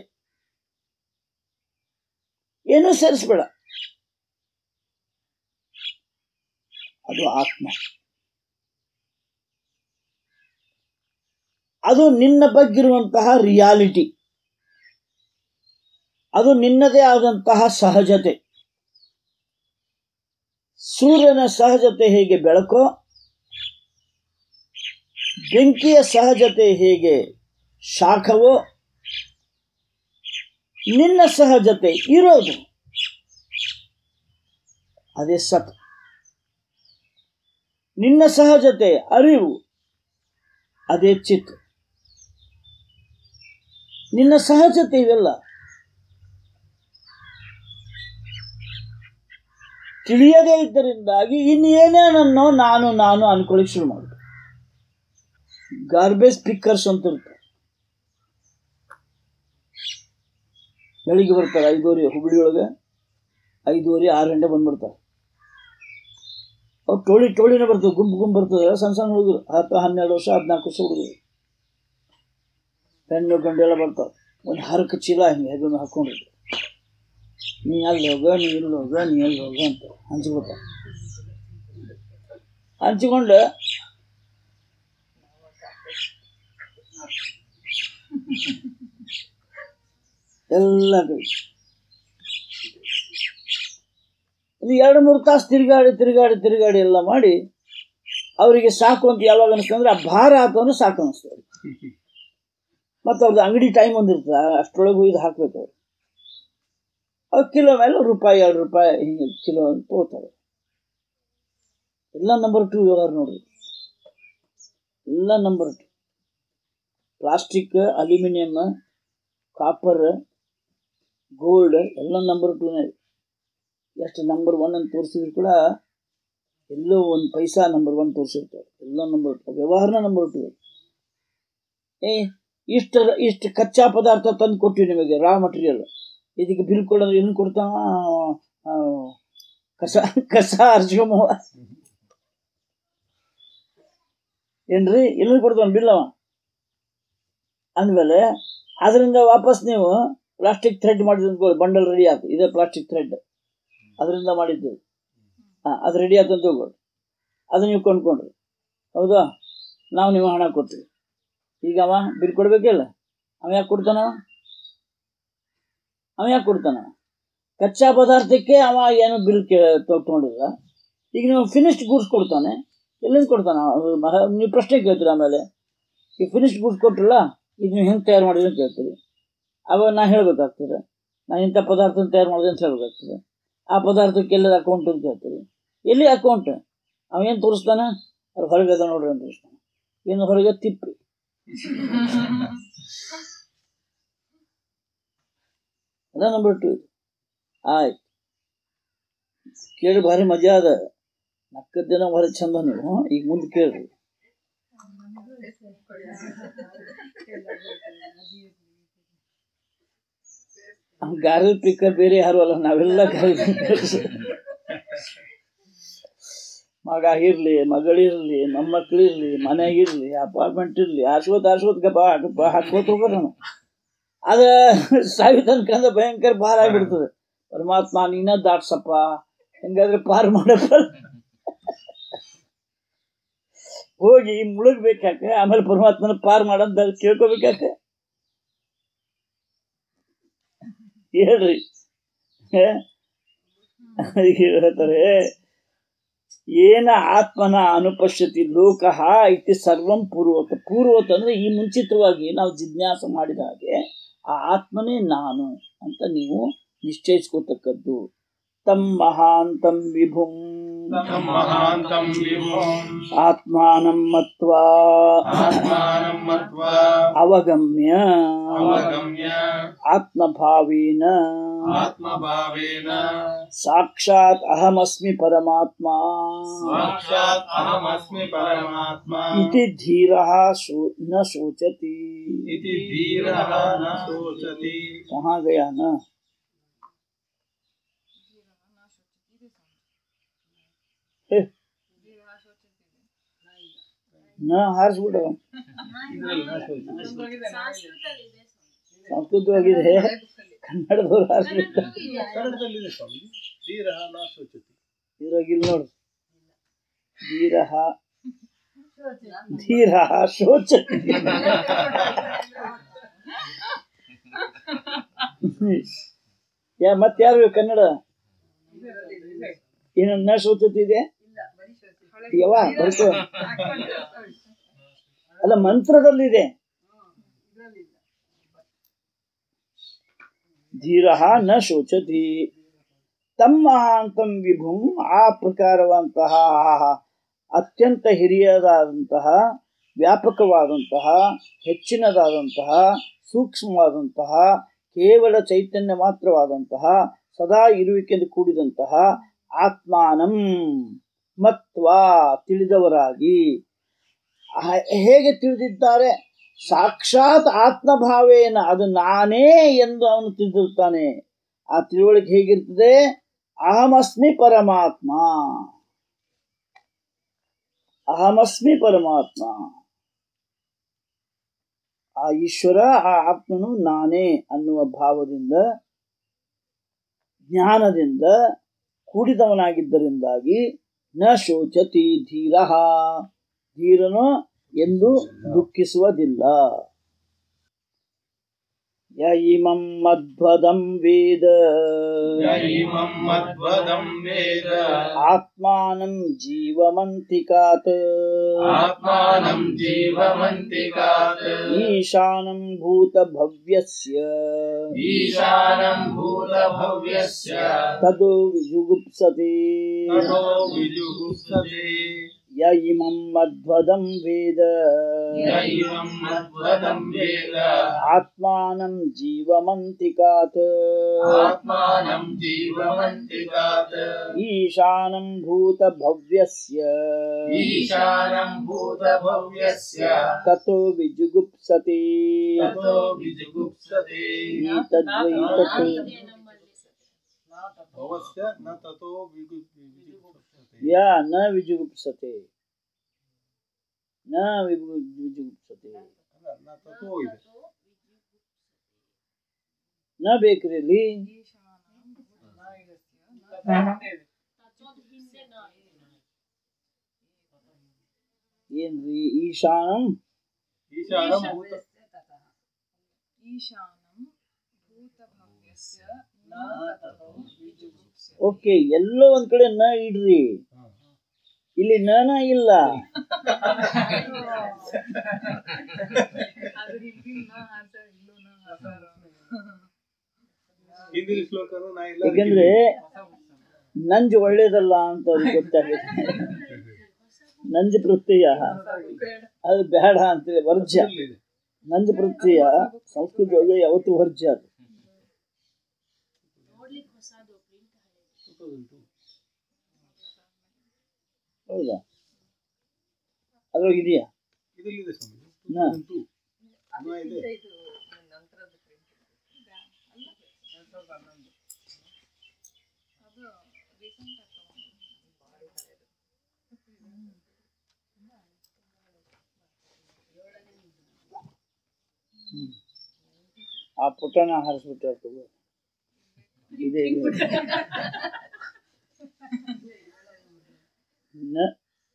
ಏನೂ ಸೇರಿಸ್ಬೇಡ ಅದು ಆತ್ಮ ಅದು ನಿನ್ನ ಬಗ್ಗಿರುವಂತಹ ರಿಯಾಲಿಟಿ ಅದು ನಿನ್ನದೇ ಆದಂತಹ ಸಹಜತೆ ಸೂರ್ಯನ ಸಹಜತೆ ಹೇಗೆ ಬೆಳಕೋ ಬೆಂಕಿಯ ಸಹಜತೆ ಹೇಗೆ ಶಾಖವೋ ನಿನ್ನ ಸಹಜತೆ ಇರೋದು ಅದೇ ಸತ್ ನಿನ್ನ ಸಹಜತೆ ಅರಿವು ಅದೇ ಚಿತ್ ನಿನ್ನ ಸಹಜತೆ ಇವೆಲ್ಲ ತಿಳಿಯದೇ ಇದ್ದರಿಂದಾಗಿ ಇನ್ನೇನೇನನ್ನೋ ನಾನು ನಾನು ಅನ್ಕೊಳ್ಳಿ ಶುರು ಮಾಡುದು ಗಾರ್ಬೇಜ್ ಪಿಕ್ಕರ್ಸ್ ಅಂತ ಇರ್ತಾರೆ ಬೆಳಿಗ್ಗೆ ಬರ್ತಾರೆ ಐದೂವರೆ ಹುಬ್ಳಿ ಒಳಗೆ ಐದೂವರೆ ಆರು ಗಂಟೆ ಬಂದ್ಬಿಡ್ತಾರೆ ಅವ್ರು ಟೋಳಿ ಟೋಳಿನೇ ಬರ್ತದೆ ಗುಂಪು ಗುಂಪು ಬರ್ತದೆ ಸಣ್ಣ ಸಣ್ಣ ಹುಡುಗರು ಹತ್ತು ಹನ್ನೆರಡು ವರ್ಷ ಹದಿನಾಲ್ಕು ವರ್ಷ ಹುಡುಗರು ಹೆಣ್ಣು ಗಂಡು ಎಲ್ಲ ಬರ್ತಾವೆ ಒಂದು ಹರಕ ಚೀಲ ಹಿಂಗೆ ಹೆಗಲು ಹಾಕೊಂಡಿದ್ರು ನೀ ಅಲ್ಲಿ ಹೋಗ ನೀ ಇಲ್ಲಿ ಹೋಗ ನೀ ಎಲ್ಲಿ ಹೋಗ ಅಂತ ಹಂಚ್ಕೊಳ್ತಾರೆ ಹಂಚಿಕೊಂಡು ಎಲ್ಲ ಕಡೆ ಅದು ಎರಡು ಮೂರು ತಾಸು ತಿರುಗಾಡಿ ತಿರುಗಾಡಿ ತಿರುಗಾಡಿ ಎಲ್ಲ ಮಾಡಿ ಅವರಿಗೆ ಸಾಕು ಅಂತ ಯಾವಾಗ ಅನಿಸ್ತಂದ್ರೆ ಆ ಭಾರ ಆತು ಅಂದ್ರೆ ಸಾಕು ಅನಿಸ್ತದೆ ಮತ್ತು ಅವ್ರದ್ದು ಅಂಗಡಿ ಟೈಮ್ ಒಂದಿರ್ತದೆ ಅಷ್ಟರೊಳಗೆ ಇದು ಹಾಕ್ಬೇಕು ಅವ್ರು ಅವ್ರು ಕಿಲೋ ಮೇಲೆ ರೂಪಾಯಿ ಎರಡು ರೂಪಾಯಿ ಹಿಂಗೆ ಕಿಲೋ ಅಂತ ತಗೋತಾರೆ ಎಲ್ಲ ನಂಬರ್ ಟು ವ್ಯವಹಾರ ನೋಡ್ರಿ ಎಲ್ಲ number two plastic aluminium copper gold ಎಲ್ಲ ನಂಬರ್ ಟೂನೇ ಎಷ್ಟು ನಂಬರ್ ಒನ್ ಅಂತ ತೋರಿಸಿದ್ರು ಕೂಡ ಎಲ್ಲೋ ಒಂದು ಪೈಸಾ ನಂಬರ್ ಒನ್ ತೋರಿಸಿರ್ತಾರೆ ಎಲ್ಲ ನಂಬರ್ ಟು ವ್ಯವಹಾರನ ನಂಬರ್ ಟು ಏ ಇಷ್ಟು ಇಷ್ಟು ಕಚ್ಚಾ ಪದಾರ್ಥ ತಂದು ಕೊಟ್ಟಿವಿ ನಿಮಗೆ ರಾ ಮಟೀರಿಯಲ್ ಇದಕ್ಕೆ ಬಿಲ್ ಕೊಡೋದು ಏನು ಕೊಡ್ತಾವ ಕಸ ಕಸ ಹರ್ಸ್ಕೊಂಬ ಏನ್ರಿ ಎಲ್ಲಿ ಕೊಡ್ತಾನ ಬಿಲ್ ಅವ ಅಂದಮೇಲೆ ಅದರಿಂದ ವಾಪಸ್ ನೀವು ಪ್ಲಾಸ್ಟಿಕ್ ಥ್ರೆಡ್ ಮಾಡಿದ್ ಅಂದ್ಕೊಳ್ಳಿ ಬಂಡಲ್ ರೆಡಿ ಆಯ್ತು ಇದೇ ಪ್ಲಾಸ್ಟಿಕ್ ಥ್ರೆಡ್ ಅದರಿಂದ ಮಾಡಿದ್ದು ಹಾಂ ಅದು ರೆಡಿ ಆಯ್ತು ಅಂತ ತಗೊಳ್ಳಿ ಅದು ನೀವು ಕೊಂಡ್ಕೊಂಡ್ರಿ ಹೌದಾ ನಾವು ನೀವು ಹಣ ಕೊಡ್ತೀವಿ ಈಗ ಅವ ಬಿಲ್ ಕೊಡ್ಬೇಕಿಲ್ಲ ಅವ ಯಾಕೆ ಕೊಡ್ತಾನವ ಅವ ಯಾಕೆ ಕೊಡ್ತಾನವ ಕಚ್ಚಾ ಪದಾರ್ಥಕ್ಕೆ ಅವ ಏನು ಬಿಲ್ ಕೇ ತೊಗೊಂಡಿಲ್ಲ ಈಗ ನೀವು ಫಿನಿಶ್ಡ್ ಗೂಡ್ಸ್ ಕೊಡ್ತಾನೆ ಎಲ್ಲಿಂದ ಕೊಡ್ತಾನ ಅವ್ನು ಮಹ- ನೀವು ಪ್ರಶ್ನೆ ಕೇಳ್ತೀರಿ ಆಮೇಲೆ ಈ ಫಿನಿಶ್ಡ್ ಗೂಡ್ಸ್ ಕೊಟ್ರಲ್ಲ ಇದು ನೀವು ಹೆಂಗೆ ತಯಾರು ಮಾಡಿದ್ರೆ ಅಂತ ಕೇಳ್ತೀರಿ ಅವಾಗ ನಾ ಹೇಳ್ಬೇಕಾಗ್ತದೆ ನಾನು ಇಂಥ ಪದಾರ್ಥ ತಯಾರು ಮಾಡಿದೆ ಅಂತ ಹೇಳ್ಬೇಕಾಗ್ತದೆ ಆ ಪದಾರ್ಥಕ್ಕೆ ಎಲ್ಲದ ಅಕೌಂಟ್ ಅಂತ ಕೇಳ್ತೀರಿ ಎಲ್ಲಿ ಅಕೌಂಟ್ ಅವ ಏನು ತೋರಿಸ್ತಾನೆ ಅದು ಹೊರಗೆ ಅದ ನೋಡ್ರಿ ಅಂತ ತೋರಿಸ್ತಾನೆ ಏನು ಹೊರಗೆ ತಿಪ್ಪಿ ಅದ ನಂಬರ್ ಟು ಆಯ್ತು ಕೇಳಿ ಭಾರಿ ಮಜಾ ಅದ ನಕ್ಕದ್ದೇನೋ ಭಾರಿ ಚಂದ ನೀವು ಈಗ ಮುಂದೆ ಕೇಳ್ರಿ ಗಾರಿ ಪಿಕ್ಕರ್ ಬೇರೆ ಯಾರು ಅಲ್ಲ ನಾವೆಲ್ಲ ಗಾರಿ ಪಿಕ್ಕರ್ಸ್ ಮಗ ಇರ್ಲಿ ಮಗಳಿರ್ಲಿ ಮೊಮ್ಮಕ್ಳಿರ್ಲಿ ಮನೆಗಿರ್ಲಿ ಅಪಾರ್ಟ್ಮೆಂಟ್ ಇರ್ಲಿ ಆರ್ಸ್ಕೋತ ಆರ್ಸ್ಕೋತ ಗಪ್ಪ ಗಪ್ಪ ಹಾಕ್ಕೋತ ಹೋಗೋದು ನಾವು ಅದ ಸಾವಿ ತನಕ ಭಯಂಕರ ಭಾರ ಆಗ್ಬಿಡ್ತದೆ ಪರಮಾತ್ಮ ನೀನ ದಾಟ್ಸಪ್ಪ ಹೆಂಗಾದ್ರೆ ಪಾರ್ ಮಾಡಪ್ಪ ಹೋಗಿ ಮುಳುಗ್ಬೇಕಾಕೆ ಆಮೇಲೆ ಪರಮಾತ್ಮನ ಪಾರ್ ಮಾಡಂತ ಕೇಳ್ಕೊಬೇಕಾಕೆ ಹೇಳ್ರಿ ಹೇ? ಈಗ ಹೇಳ್ತಾರೆ ಏನ ಆತ್ಮನ ಅನುಪಶ್ಯತಿ ಲೋಕಃ ಇತಿ ಸರ್ವಂ ಪೂರ್ವತ ಪೂರ್ವತ ಅಂದ್ರೆ ಈ ಮುಂಚಿತವಾಗಿ ನಾವು ಜಿಜ್ಞಾಸ ಮಾಡಿದ ಹಾಗೆ ಆ ಆತ್ಮನೇ ನಾನು ಅಂತ ನೀವು ನಿಶ್ಚಯಿಸ್ಕೋತಕ್ಕದ್ದು ತಮ್ ಮಹಾಂತಂ ವಿಭುಂ ತಂ ಮಹಾಂತಂ ವಿಭುಂ ಆತ್ಮಾನಂ ಮತ್ವಾ ಆತ್ಮಾನಂ ಮತ್ವಾ ಅವಗಮ್ಯ ಅವಗಮ್ಯ ಆತ್ಮಭಾವೇನ ಆತ್ಮಭಾವೇನ ಸಾಕ್ಷಾತ್ ಅಹಮಸ್ಮಿ ಪರಮಾತ್ಮ ಸಾಕ್ಷಾತ್ ಅಹಮಸ್ಮಿ ಪರಮಾತ್ಮ ಇತಿ ಧೀರಃ ಶೋ- ನ ಶೋಚತಿ इति धीरः न शोचति कहाँ गया ना हे, न ಹಾರಿಸ್ಬಿಡ ಸಂಸ್ಕೃತವಾಗಿದೆ ಕನ್ನಡದವ್ರು ಹಾರಿಸ್ಬಿಟ್ಟ ಕನ್ನಡದಲ್ಲಿದೆ ಸ್ವಾಮಿ ಧೀರ ನಾ ಶೋಚತಿ ಇದ್ರಾಗಿಲ್ಲ ನೋಡ್ರಿ ಧೀರಃ ಧೀರಃ ಶೋಚತಿ ಯಾ ಮತ್ತೆ ಯಾರು ಕನ್ನಡ ಏನನ್ನ ಶೋಚತಿ ಇದೆ ಯವ ಬರ್ಕೋ ಅಲ್ಲ ಮಂತ್ರದಲ್ಲಿದೆ ಧೀರ ನ ಶೋಚತಿ ತಮ್ಮ ಮಹಾಂತಂ ವಿಭುಂ ಆ ಪ್ರಕಾರವಂತಹ ಅತ್ಯಂತ ಹಿರಿಯದಾದಂತಹ ವ್ಯಾಪಕವಾದಂತಹ ಹೆಚ್ಚಿನದಾದಂತಹ ಸೂಕ್ಷ್ಮವಾದಂತಹ ಕೇವಲ ಚೈತನ್ಯ ಮಾತ್ರವಾದಂತಹ ಸದಾ ಇರುವಿಕೆಂದು ಕೂಡಿದಂತಹ ಆತ್ಮಾನಂ ಮತ್ವಾ ತಿಳಿದವರಾಗಿ ಆ- ಹೇಗೆ ತಿಳಿದಿದ್ದಾರೆ ಸಾಕ್ಷಾತ್ ಆತ್ಮಭಾವೇನ ಅದು ನಾನೇ ಎಂದು ಅವನು ತಿಳಿದಿರ್ತಾನೆ ಆ ತಿಳುವಳಿಕೆ ಹೇಗಿರ್ತದೆ ಅಹಮಸ್ಮಿ ಪರಮಾತ್ಮ ಅಹಮಸ್ಮಿ ಪರಮಾತ್ಮ ಆ ಈಶ್ವರ ಆ ಆತ್ಮನು ನಾನೇ ಅನ್ನುವ ಭಾವದಿಂದ ಜ್ಞಾನದಿಂದ ಕೂಡಿದವನಾಗಿದ್ದರಿಂದಾಗಿ ನ ಶೋಚತಿ ಧೀರ ಧೀರನು ಎಂದು ದುಃಖಿಸುವುದಿಲ್ಲ ಯ ಇಮಂ ಮಧ್ವದಂ ವೇದ य इमं मद्वदं वेद ಆತ್ಮಾನಂ ಜೀವಮಂತಿಕಾತ್ आत्मानं जीवमन्तिकात् ಈಶಾನಂ ಭೂತಭವ್ಯಸ್ಯ ईशानं भूतभव्यस्य ತದು ವಿಜುಗುಪ್ಸತಿ ततो विजुगुप्सते ಯ ಇಮಂ ಮಧ್ವದಂ ವೇದ य इमं मद्वदं वेद ಆತ್ಮಾನಂ ಜೀವಮಂತಿಕಾತ್ आत्मानं जीवमन्तिकात् ಈಶಾನಂ ಭೂತಭವ್ಯಸ್ಯ ईशानं भूतभव्यस्य ತतो ವಿಜುಗುಪ್ಸತಿ ततो विजुगुप्सते ಏತದ್ವೈ ತತ್ ಭವಸ್ಯ ನ ತಥೋ ವಿಗು ವಿಜುಗುಪ್ಸತೆ ಯಾ ನ ವಿಜುಗುಪ್ಸತೆ ನ ವಿಭು- ವಿಜುಗುಪ್ಸತೆ ಅಲ್ಲ ನ ತಥೋ ಇದೆ ನ ಬೇಕ್ರಿ ಅಲ್ಲಿ ಏನ್ರಿ ಈಶಾನಂ ಈಶಾನಂ ಭೂತ ಈಶಾನಂ ಭೂತಭವ್ಯಸ್ಯ ನ ತತೋ ವಿಜುಗುಪ್ಸ್ಯತೆ. ಓಕೆ ಎಲ್ಲೋ ಒಂದ್ ಕಡೆ ನ ಇಡ್ರಿ ಇಲ್ಲಿ ನನ ಇಲ್ಲ ಅದು ಹಿಂದಿನ ನ ಹಾಸ ಇಲ್ಲೂ ನ ಹಾಸಾರ. ಹಿಂದಿನ ಶ್ಲೋಕನು ನಾ ಇಲ್ಲ ಯಾಕಂದ್ರೆ ನಂಜು ಒಳ್ಳೇದಲ್ಲ ಅಂತ ಅವ್ರಿಗೆ ಗೊತ್ತಾಗುತ್ತೆ ನಂಜು ಪ್ರತ್ಯಯ ಅದು ಬೇಡ ಅಂತೇಳಿ ವರ್ಜ್ಯ ಇಲ್ಲಿದೆ. ನಂಜು ಪ್ರತ್ಯಯ ಸಂಸ್ಕೃತವಾಗಿ ಯಾವತ್ತು ವರ್ಜ್ಯ ಅದು 2002. ಹೌದಾ ಅದ್ರೊಳಗೆ ಇದೆಯಾ ಇದರಲ್ಲಿದೆ ಸ್ವಾಮಿ ನಾ. 2002. ನಾ ಇದೆ ಇದು ನಂತರದ print. ಅಲ್ಲ, ಎರಡ್ ಸಾವಿರದ ಹನ್ನೊಂದು. ಅದು recent ಆಗಿ ತಗೊಂಡಿದ್ದು. ಭಾರಿ ಹಳೇದು. ಆ ಪುಟನ ಹಾರಿಸ್ಬಿಟ್ರೆ ತಗೋ ಇದೆ ಇದೆ. ನ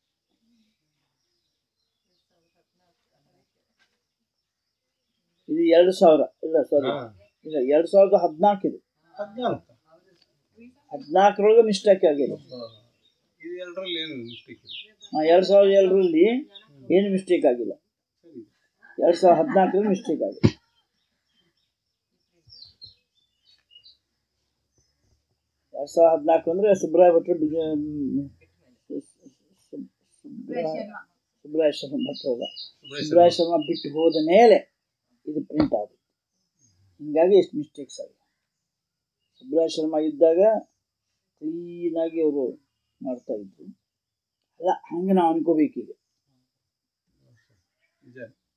ಇದು ಎರಡು ಸಾವಿರ ಇಲ್ಲ ಸಾರಿ ಹಾ. ಇಲ್ಲ ಎರಡು ಸಾವಿರದ ಹದಿನಾಲ್ಕು ಇದು ಹದಿನಾಲ್ಕು ಹದಿನಾಲ್ಕರೊಳಗೆ ಮಿಸ್ಟೇಕ್ ಆಗಿದೆ ಇದು ಎರಡರಲ್ಲಿ ಏನು ಮಿಸ್ಟೇಕ್ ಇಲ್ಲ ಆ, ಎರಡು ಸಾವಿರದ ಎರಡರಲ್ಲಿ ಏನು ಮಿಸ್ಟೇಕ್ ಆಗಿಲ್ಲ ಸರಿ ಎರಡು ಸಾವಿರದ ಹದಿನಾಲ್ಕರಲ್ಲಿ ಮಿಸ್ಟೇಕ್ ಆಗಿದೆ ಎರಡು ಸಾವಿರದ ಹದಿನಾಲ್ಕು ಅಂದರೆ ಸುಬ್ರಾಯ ಭಟ್ರು ಬಿಜ ಸುಬ್ರಾಯ ಶರ್ಮ ಭಟ್ರು ಅಲ್ಲ ಸುಬ್ರಾಯ ಶರ್ಮ ಬಿಟ್ಟು ಹೋದ ಮೇಲೆ ಇದು ಪ್ರಿಂಟ್ ಆಗುತ್ತೆ ಹಿಂಗಾಗಿ ಎಷ್ಟು ಮಿಸ್ಟೇಕ್ಸ್ ಆಗಿದೆ ಸುಬ್ರಾಯ ಶರ್ಮ ಇದ್ದಾಗ ಕ್ಲೀನಾಗಿ ಅವರು ಮಾಡ್ತಾ ಇದ್ರು ಅಲ್ಲ ಹಂಗೆ ನಾವು ಅನ್ಕೋಬೇಕೀಗ ನಿಜ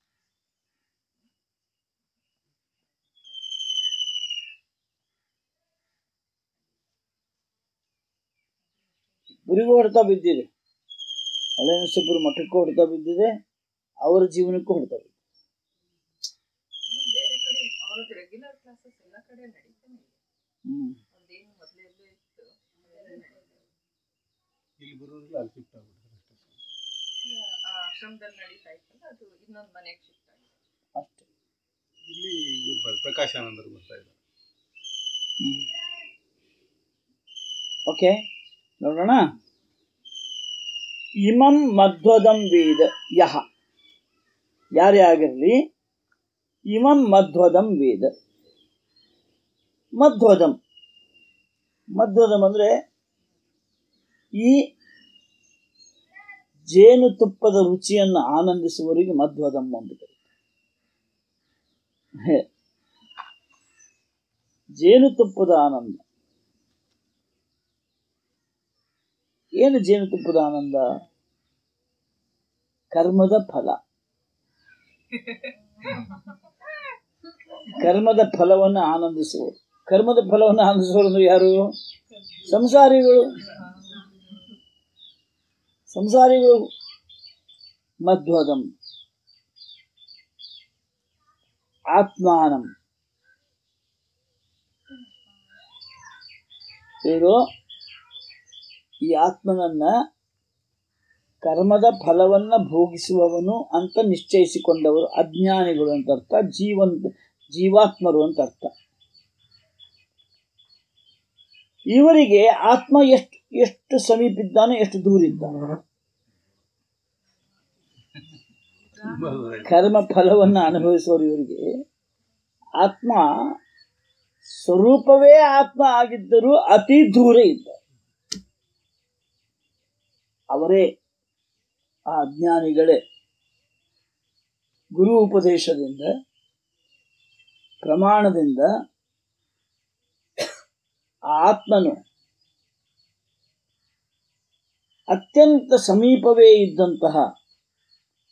ಇಬ್ಬರಿಗೂ ಹೊಡೆತ ಬಿದ್ದಿದೆ ಹಳೆ ನರಸೀಪುರ ಮಠಕ್ಕೂ ಹೊಡೆತ ಬಿದ್ದಿದೆ ಅವರ ಜೀವನಕ್ಕೂ ಹೊಡೆತ ಬಿದ್ದಿದೆ ಅವ್ರು ಬೇರೆ ಕಡೆ ಅವ್ರದ್ದು ರೆಗ್ಯುಲರ್ ಕ್ಲಾಸಸ್ ಎಲ್ಲ ಕಡೆ ನಡೀತಾನೆ ಇದೆ ಹ್ಮ್ ಅವ್ರದ್ದೇನು ಮೊದಲೆಲ್ಲೇ ಇತ್ತು ಅದೆಲ್ಲ ನಡೀತಾ ಇದೆ. ಇಲ್ಲಿ ಬರೋದಿಲ್ಲ ಅಲ್ಲಿ ಶಿಫ್ಟ್ ಆಗ್ಬಿಡ್ತಾರೆ ಅಷ್ಟೇ ಈಗ ಆ ಆಶ್ರಮದಲ್ಲಿ ನಡೀತಾ ಇತ್ತಲ್ಲ ಅದು ಇನ್ನೊಂದು ಮನೆಗೆ ಶಿಫ್ಟ್ ಆಗಿದೆ ಅಷ್ಟೇ ಇಲ್ಲಿ ಇವ್ರು ಬರ್- ಪ್ರಕಾಶಾನಂದರು ಬರ್ತಾ ಇದ್ದಾರೆ ಓಕೆ ನೋಡೋಣ ಇಮಂ ಮಧ್ವದಂ ವೇದ ಯಹ ಯಾರೇ ಆಗಿರಲಿ ಇಮಂ ಮಧ್ವದಂ ವೇದ ಮಧ್ವದಂ ಮಧ್ವದಂ ಅಂದ್ರೆ ಈ ಜೇನುತುಪ್ಪದ ರುಚಿಯನ್ನು ಆನಂದಿಸುವವರಿಗೆ ಮಧ್ವದಂ ಅಂತ ಕರೀತಾರೆ ಜೇನುತುಪ್ಪದ ಆನಂದ ಏನು ಜೇನುತುಪ್ಪದ ಆನಂದ ಕರ್ಮದ ಫಲ ಕರ್ಮದ ಫಲವನ್ನು ಆನಂದಿಸುವರು ಕರ್ಮದ ಫಲವನ್ನು ಆನಂದಿಸುವರು ಅಂದ್ರೆ ಯಾರು ಸಂಸಾರಿಗಳು ಸಂಸಾರಿಗಳು ಮಧ್ವದಂ ಆತ್ಮಾನಂ ಇವರು ಈ ಆತ್ಮನನ್ನ ಕರ್ಮದ ಫಲವನ್ನ ಭೋಗಿಸುವವನು ಅಂತ ನಿಶ್ಚಯಿಸಿಕೊಂಡವರು ಅಜ್ಞಾನಿಗಳು ಅಂತ ಅರ್ಥ ಜೀವಂತ ಜೀವಾತ್ಮರು ಅಂತ ಅರ್ಥ ಇವರಿಗೆ ಆತ್ಮ ಎಷ್ಟು ಎಷ್ಟು ಸಮೀಪ ಇದ್ದಾನೆ ಎಷ್ಟು ದೂರ ಇದ್ದಾನೆ ತುಂಬಾ ದೂರ ಇದೆ. ಕರ್ಮ ಫಲವನ್ನು ಅನುಭವಿಸುವವರು ಇವರಿಗೆ ಆತ್ಮ ಸ್ವರೂಪವೇ ಆತ್ಮ ಆಗಿದ್ದರೂ ಅತಿ ದೂರ ಇದ್ದ ಅವರೇ ಆ ಅಜ್ಞಾನಿಗಳೇ ಗುರು ಉಪದೇಶದಿಂದ ಪ್ರಮಾಣದಿಂದ ಆ ಆತ್ಮನು ಅತ್ಯಂತ ಸಮೀಪವೇ ಇದ್ದಂತಹ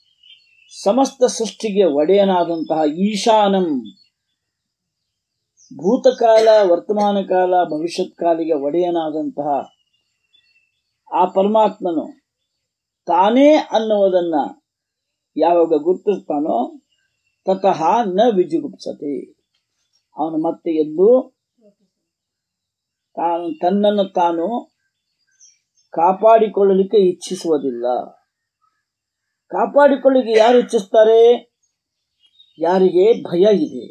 ಸಮಸ್ತ ಸೃಷ್ಟಿಗೆ ಒಡೆಯನಾದಂತಹ ಈಶಾನಂ ಭೂತಕಾಲ ವರ್ತಮಾನ ಕಾಲ ಭವಿಷ್ಯತ್ ಕಾಲಿಗೆ ಒಡೆಯನಾದಂತಹ ಆ ಪರಮಾತ್ಮನು ತಾನೇ ಅನ್ನುವುದನ್ನ ಯಾವಾಗ ಗುರುತಿಸ್ತಾನೋ ತತಃ ನ ವಿಜುಗುಪ್ಸತೆ ಅವನು ಮತ್ತೆ ಎದ್ದು ತಾನು ತನ್ನನ್ನು ತಾನು ಕಾಪಾಡಿಕೊಳ್ಳಲಿಕ್ಕೆ ಇಚ್ಛಿಸುವುದಿಲ್ಲ ಕಾಪಾಡಿಕೊಳ್ಳಿಕ್ಕೆ ಯಾರು ಇಚ್ಛಿಸ್ತಾರೆ ಯಾರಿಗೆ ಭಯ ಇದೆ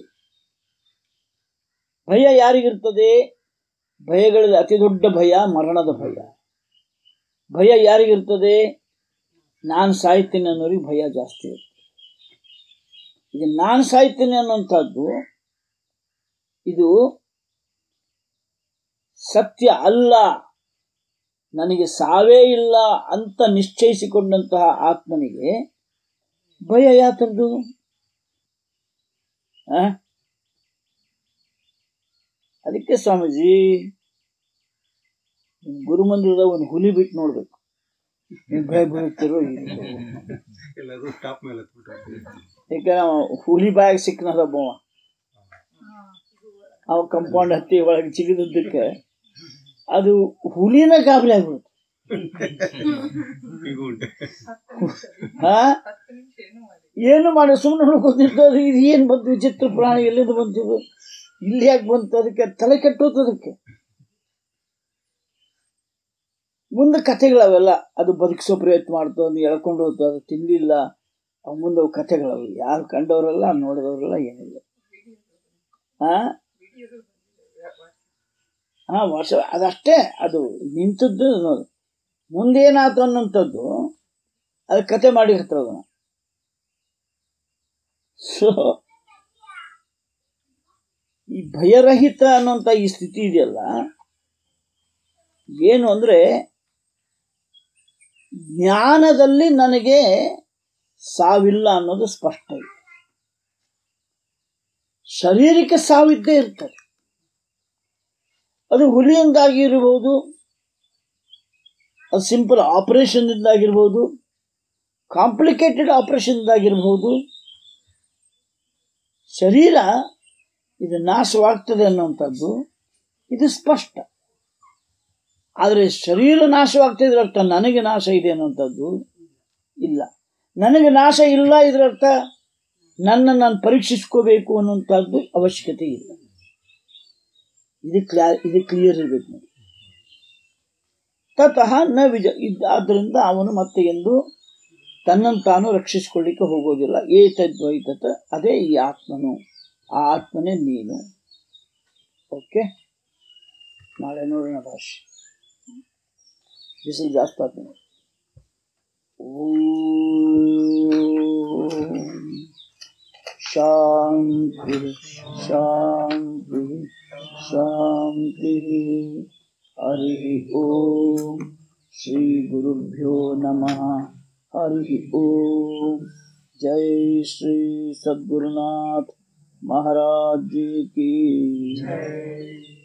ಭಯ ಯಾರಿಗಿರ್ತದೆ ಭಯಗಳಲ್ಲಿ ಅತಿ ದೊಡ್ಡ ಭಯ ಮರಣದ ಭಯ ಭಯ ಯಾರಿಗಿರ್ತದೆ ನಾನು ಸಾಯ್ತೀನಿ ಅನ್ನೋರಿಗೆ ಭಯ ಜಾಸ್ತಿ ಇರ್ತದೆ ಈಗ ನಾನು ಸಾಯ್ತೀನಿ ಅನ್ನುವಂಥದ್ದು ಇದು ಸತ್ಯ ಅಲ್ಲ ನನಗೆ ಸಾವೇ ಇಲ್ಲ ಅಂತ ನಿಶ್ಚಯಿಸಿಕೊಂಡಂತಹ ಆತ್ಮನಿಗೆ ಭಯ ಯಾತದ್ದು ಆ? ಅದಕ್ಕೆ ಸ್ವಾಮೀಜಿ ನಿಮ್ ಗುರುಮಂದಿರದ ಒಂದು ಹುಲಿ ಬಿಟ್ಟು ನೋಡ್ಬೇಕು ನೀವು ಭಯ ಬೀಳುತ್ತಿರೋ ಇಲ್ವೋ. ಎಲ್ಲರೂ ಟಾಪ್ ಮೇಲೆ ಹತ್ಬಿಟ್ಟು ಯಾಕಂದ್ರೆ ಅವ ಹುಲಿ ಬಾಯಾಗ ಸಿಕ್ಕನದ ಒಬ್ಬವ ಅವ ಕಂಪೌಂಡ್ ಹತ್ತಿ ಒಳಗೆ ಚಿಗಿದದ್ದಕ್ಕೆ ಅದು ಹುಲಿನ ಗಾಬರಿ ಆಗ್ಬಿಡುತ್ತೆ ಈಗ ಉಂಟು ಹಾ ಹತ್ತು ನಿಮಿಷ ಏನು ಮಾಡಿ ಏನು ಮಾಡಿ ಸುಮ್ಮನೆ ನೋಡ್ಕೊತಿರ್ತದೆ ಇದು ಏನು ಬಂತು ವಿಚಿತ್ರ ಪ್ರಾಣಿ ಎಲ್ಲಿಂದ ಬಂತಿದು ಇಲ್ಲಿ ಯಾಕೆ ಬಂತು ಅದಕ್ಕೆ ತಲೆ ಕೆಟ್ಟೋತು ಅದಕ್ಕೆ ಮುಂದೆ ಕಥೆಗಳವೆಲ್ಲ ಅದು ಬದುಕಿಸೋ ಪ್ರಯತ್ನ ಮಾಡ್ತು ಅದು ಎಳ್ಕೊಂಡು ಹೋಗ್ತು ಅದು ತಿನ್ನಲಿಲ್ಲ ಅವು ಮುಂದೆ ಅವು ಕಥೆಗಳವು ಯಾರು ಕಂಡವರಲ್ಲ ನೋಡಿದವರಲ್ಲ ಏನಿಲ್ಲ ಹಾ ಹಾ ವರ್ಷ ಅದಷ್ಟೇ ಅದು ನಿಂತದ್ದು ಅನ್ನೋದು ಮುಂದೇನಾಯ್ತು ಅನ್ನೋಂಥದ್ದು ಅದು ಕತೆ ಮಾಡಿ ಅದನ್ನ ಸೊ ಈ ಭಯರಹಿತ ಅನ್ನುವಂಥ ಈ ಸ್ಥಿತಿ ಇದೆಯಲ್ಲ ಏನು ಅಂದ್ರೆ ಜ್ಞಾನದಲ್ಲಿ ನನಗೆ ಸಾವಿಲ್ಲ ಅನ್ನೋದು ಸ್ಪಷ್ಟ ಇದೆ ಶರೀರಕ್ಕೆ ಸಾವಿದ್ದೇ ಇರ್ತದೆ ಅದು ಹುಲಿಯಿಂದಾಗಿ ಇರಬಹುದು ಅದು ಸಿಂಪಲ್ ಆಪರೇಷನ್ನಿಂದಾಗಿರ್ಬೋದು ಕಾಂಪ್ಲಿಕೇಟೆಡ್ ಆಪರೇಷನ್ದಾಗಿರ್ಬೋದು ಶರೀರ ಇದು ನಾಶವಾಗ್ತದೆ ಅನ್ನುವಂಥದ್ದು ಇದು ಸ್ಪಷ್ಟ ಆದರೆ ಶರೀರ ನಾಶವಾಗ್ತಿದ್ರ ಅರ್ಥ ನನಗೆ ನಾಶ ಇದೆ ಅನ್ನುವಂಥದ್ದು ಇಲ್ಲ ನನಗೆ ನಾಶ ಇಲ್ಲ ಇದರರ್ಥ ನನ್ನ ನಾನು ಪರೀಕ್ಷಿಸ್ಕೋಬೇಕು ಅನ್ನುವಂಥದ್ದು ಅವಶ್ಯಕತೆ ಇಲ್ಲ ಇದು ಕ್ಲಾ ಇದು ಕ್ಲಿಯರ್ ಇರಬೇಕು ನೋಡಿ ತತಃ ನ ವಿಜ ಇದ್ ಆದ್ದರಿಂದ ಅವನು ಮತ್ತೆ ಎಂದು ತನ್ನನ್ನು ತಾನು ರಕ್ಷಿಸಿಕೊಳ್ಳಿಕ್ಕೆ ಹೋಗೋದಿಲ್ಲ ಏತದ್ವೈತತ ಅದೇ ಈ ಆತ್ಮನು ಆ ಆತ್ಮನೇ ನೀನು ಓಕೆ ನಾಳೆ ನೋಡೋಣ ಭಾಷೆ ಬಿಸಿಲು ಜಾಸ್ತಿ ಆಗ್ತದೆ ಓಂ ಶಾಂತಿ ಶಾಂತಿ ಶಾಂತಿ ಹರಿ ಓಂ ಶ್ರೀ ಗುರುಭ್ಯೋ ನಮಃ हरि ओम जय श्री सद्गुरुनाथ महाराज जी की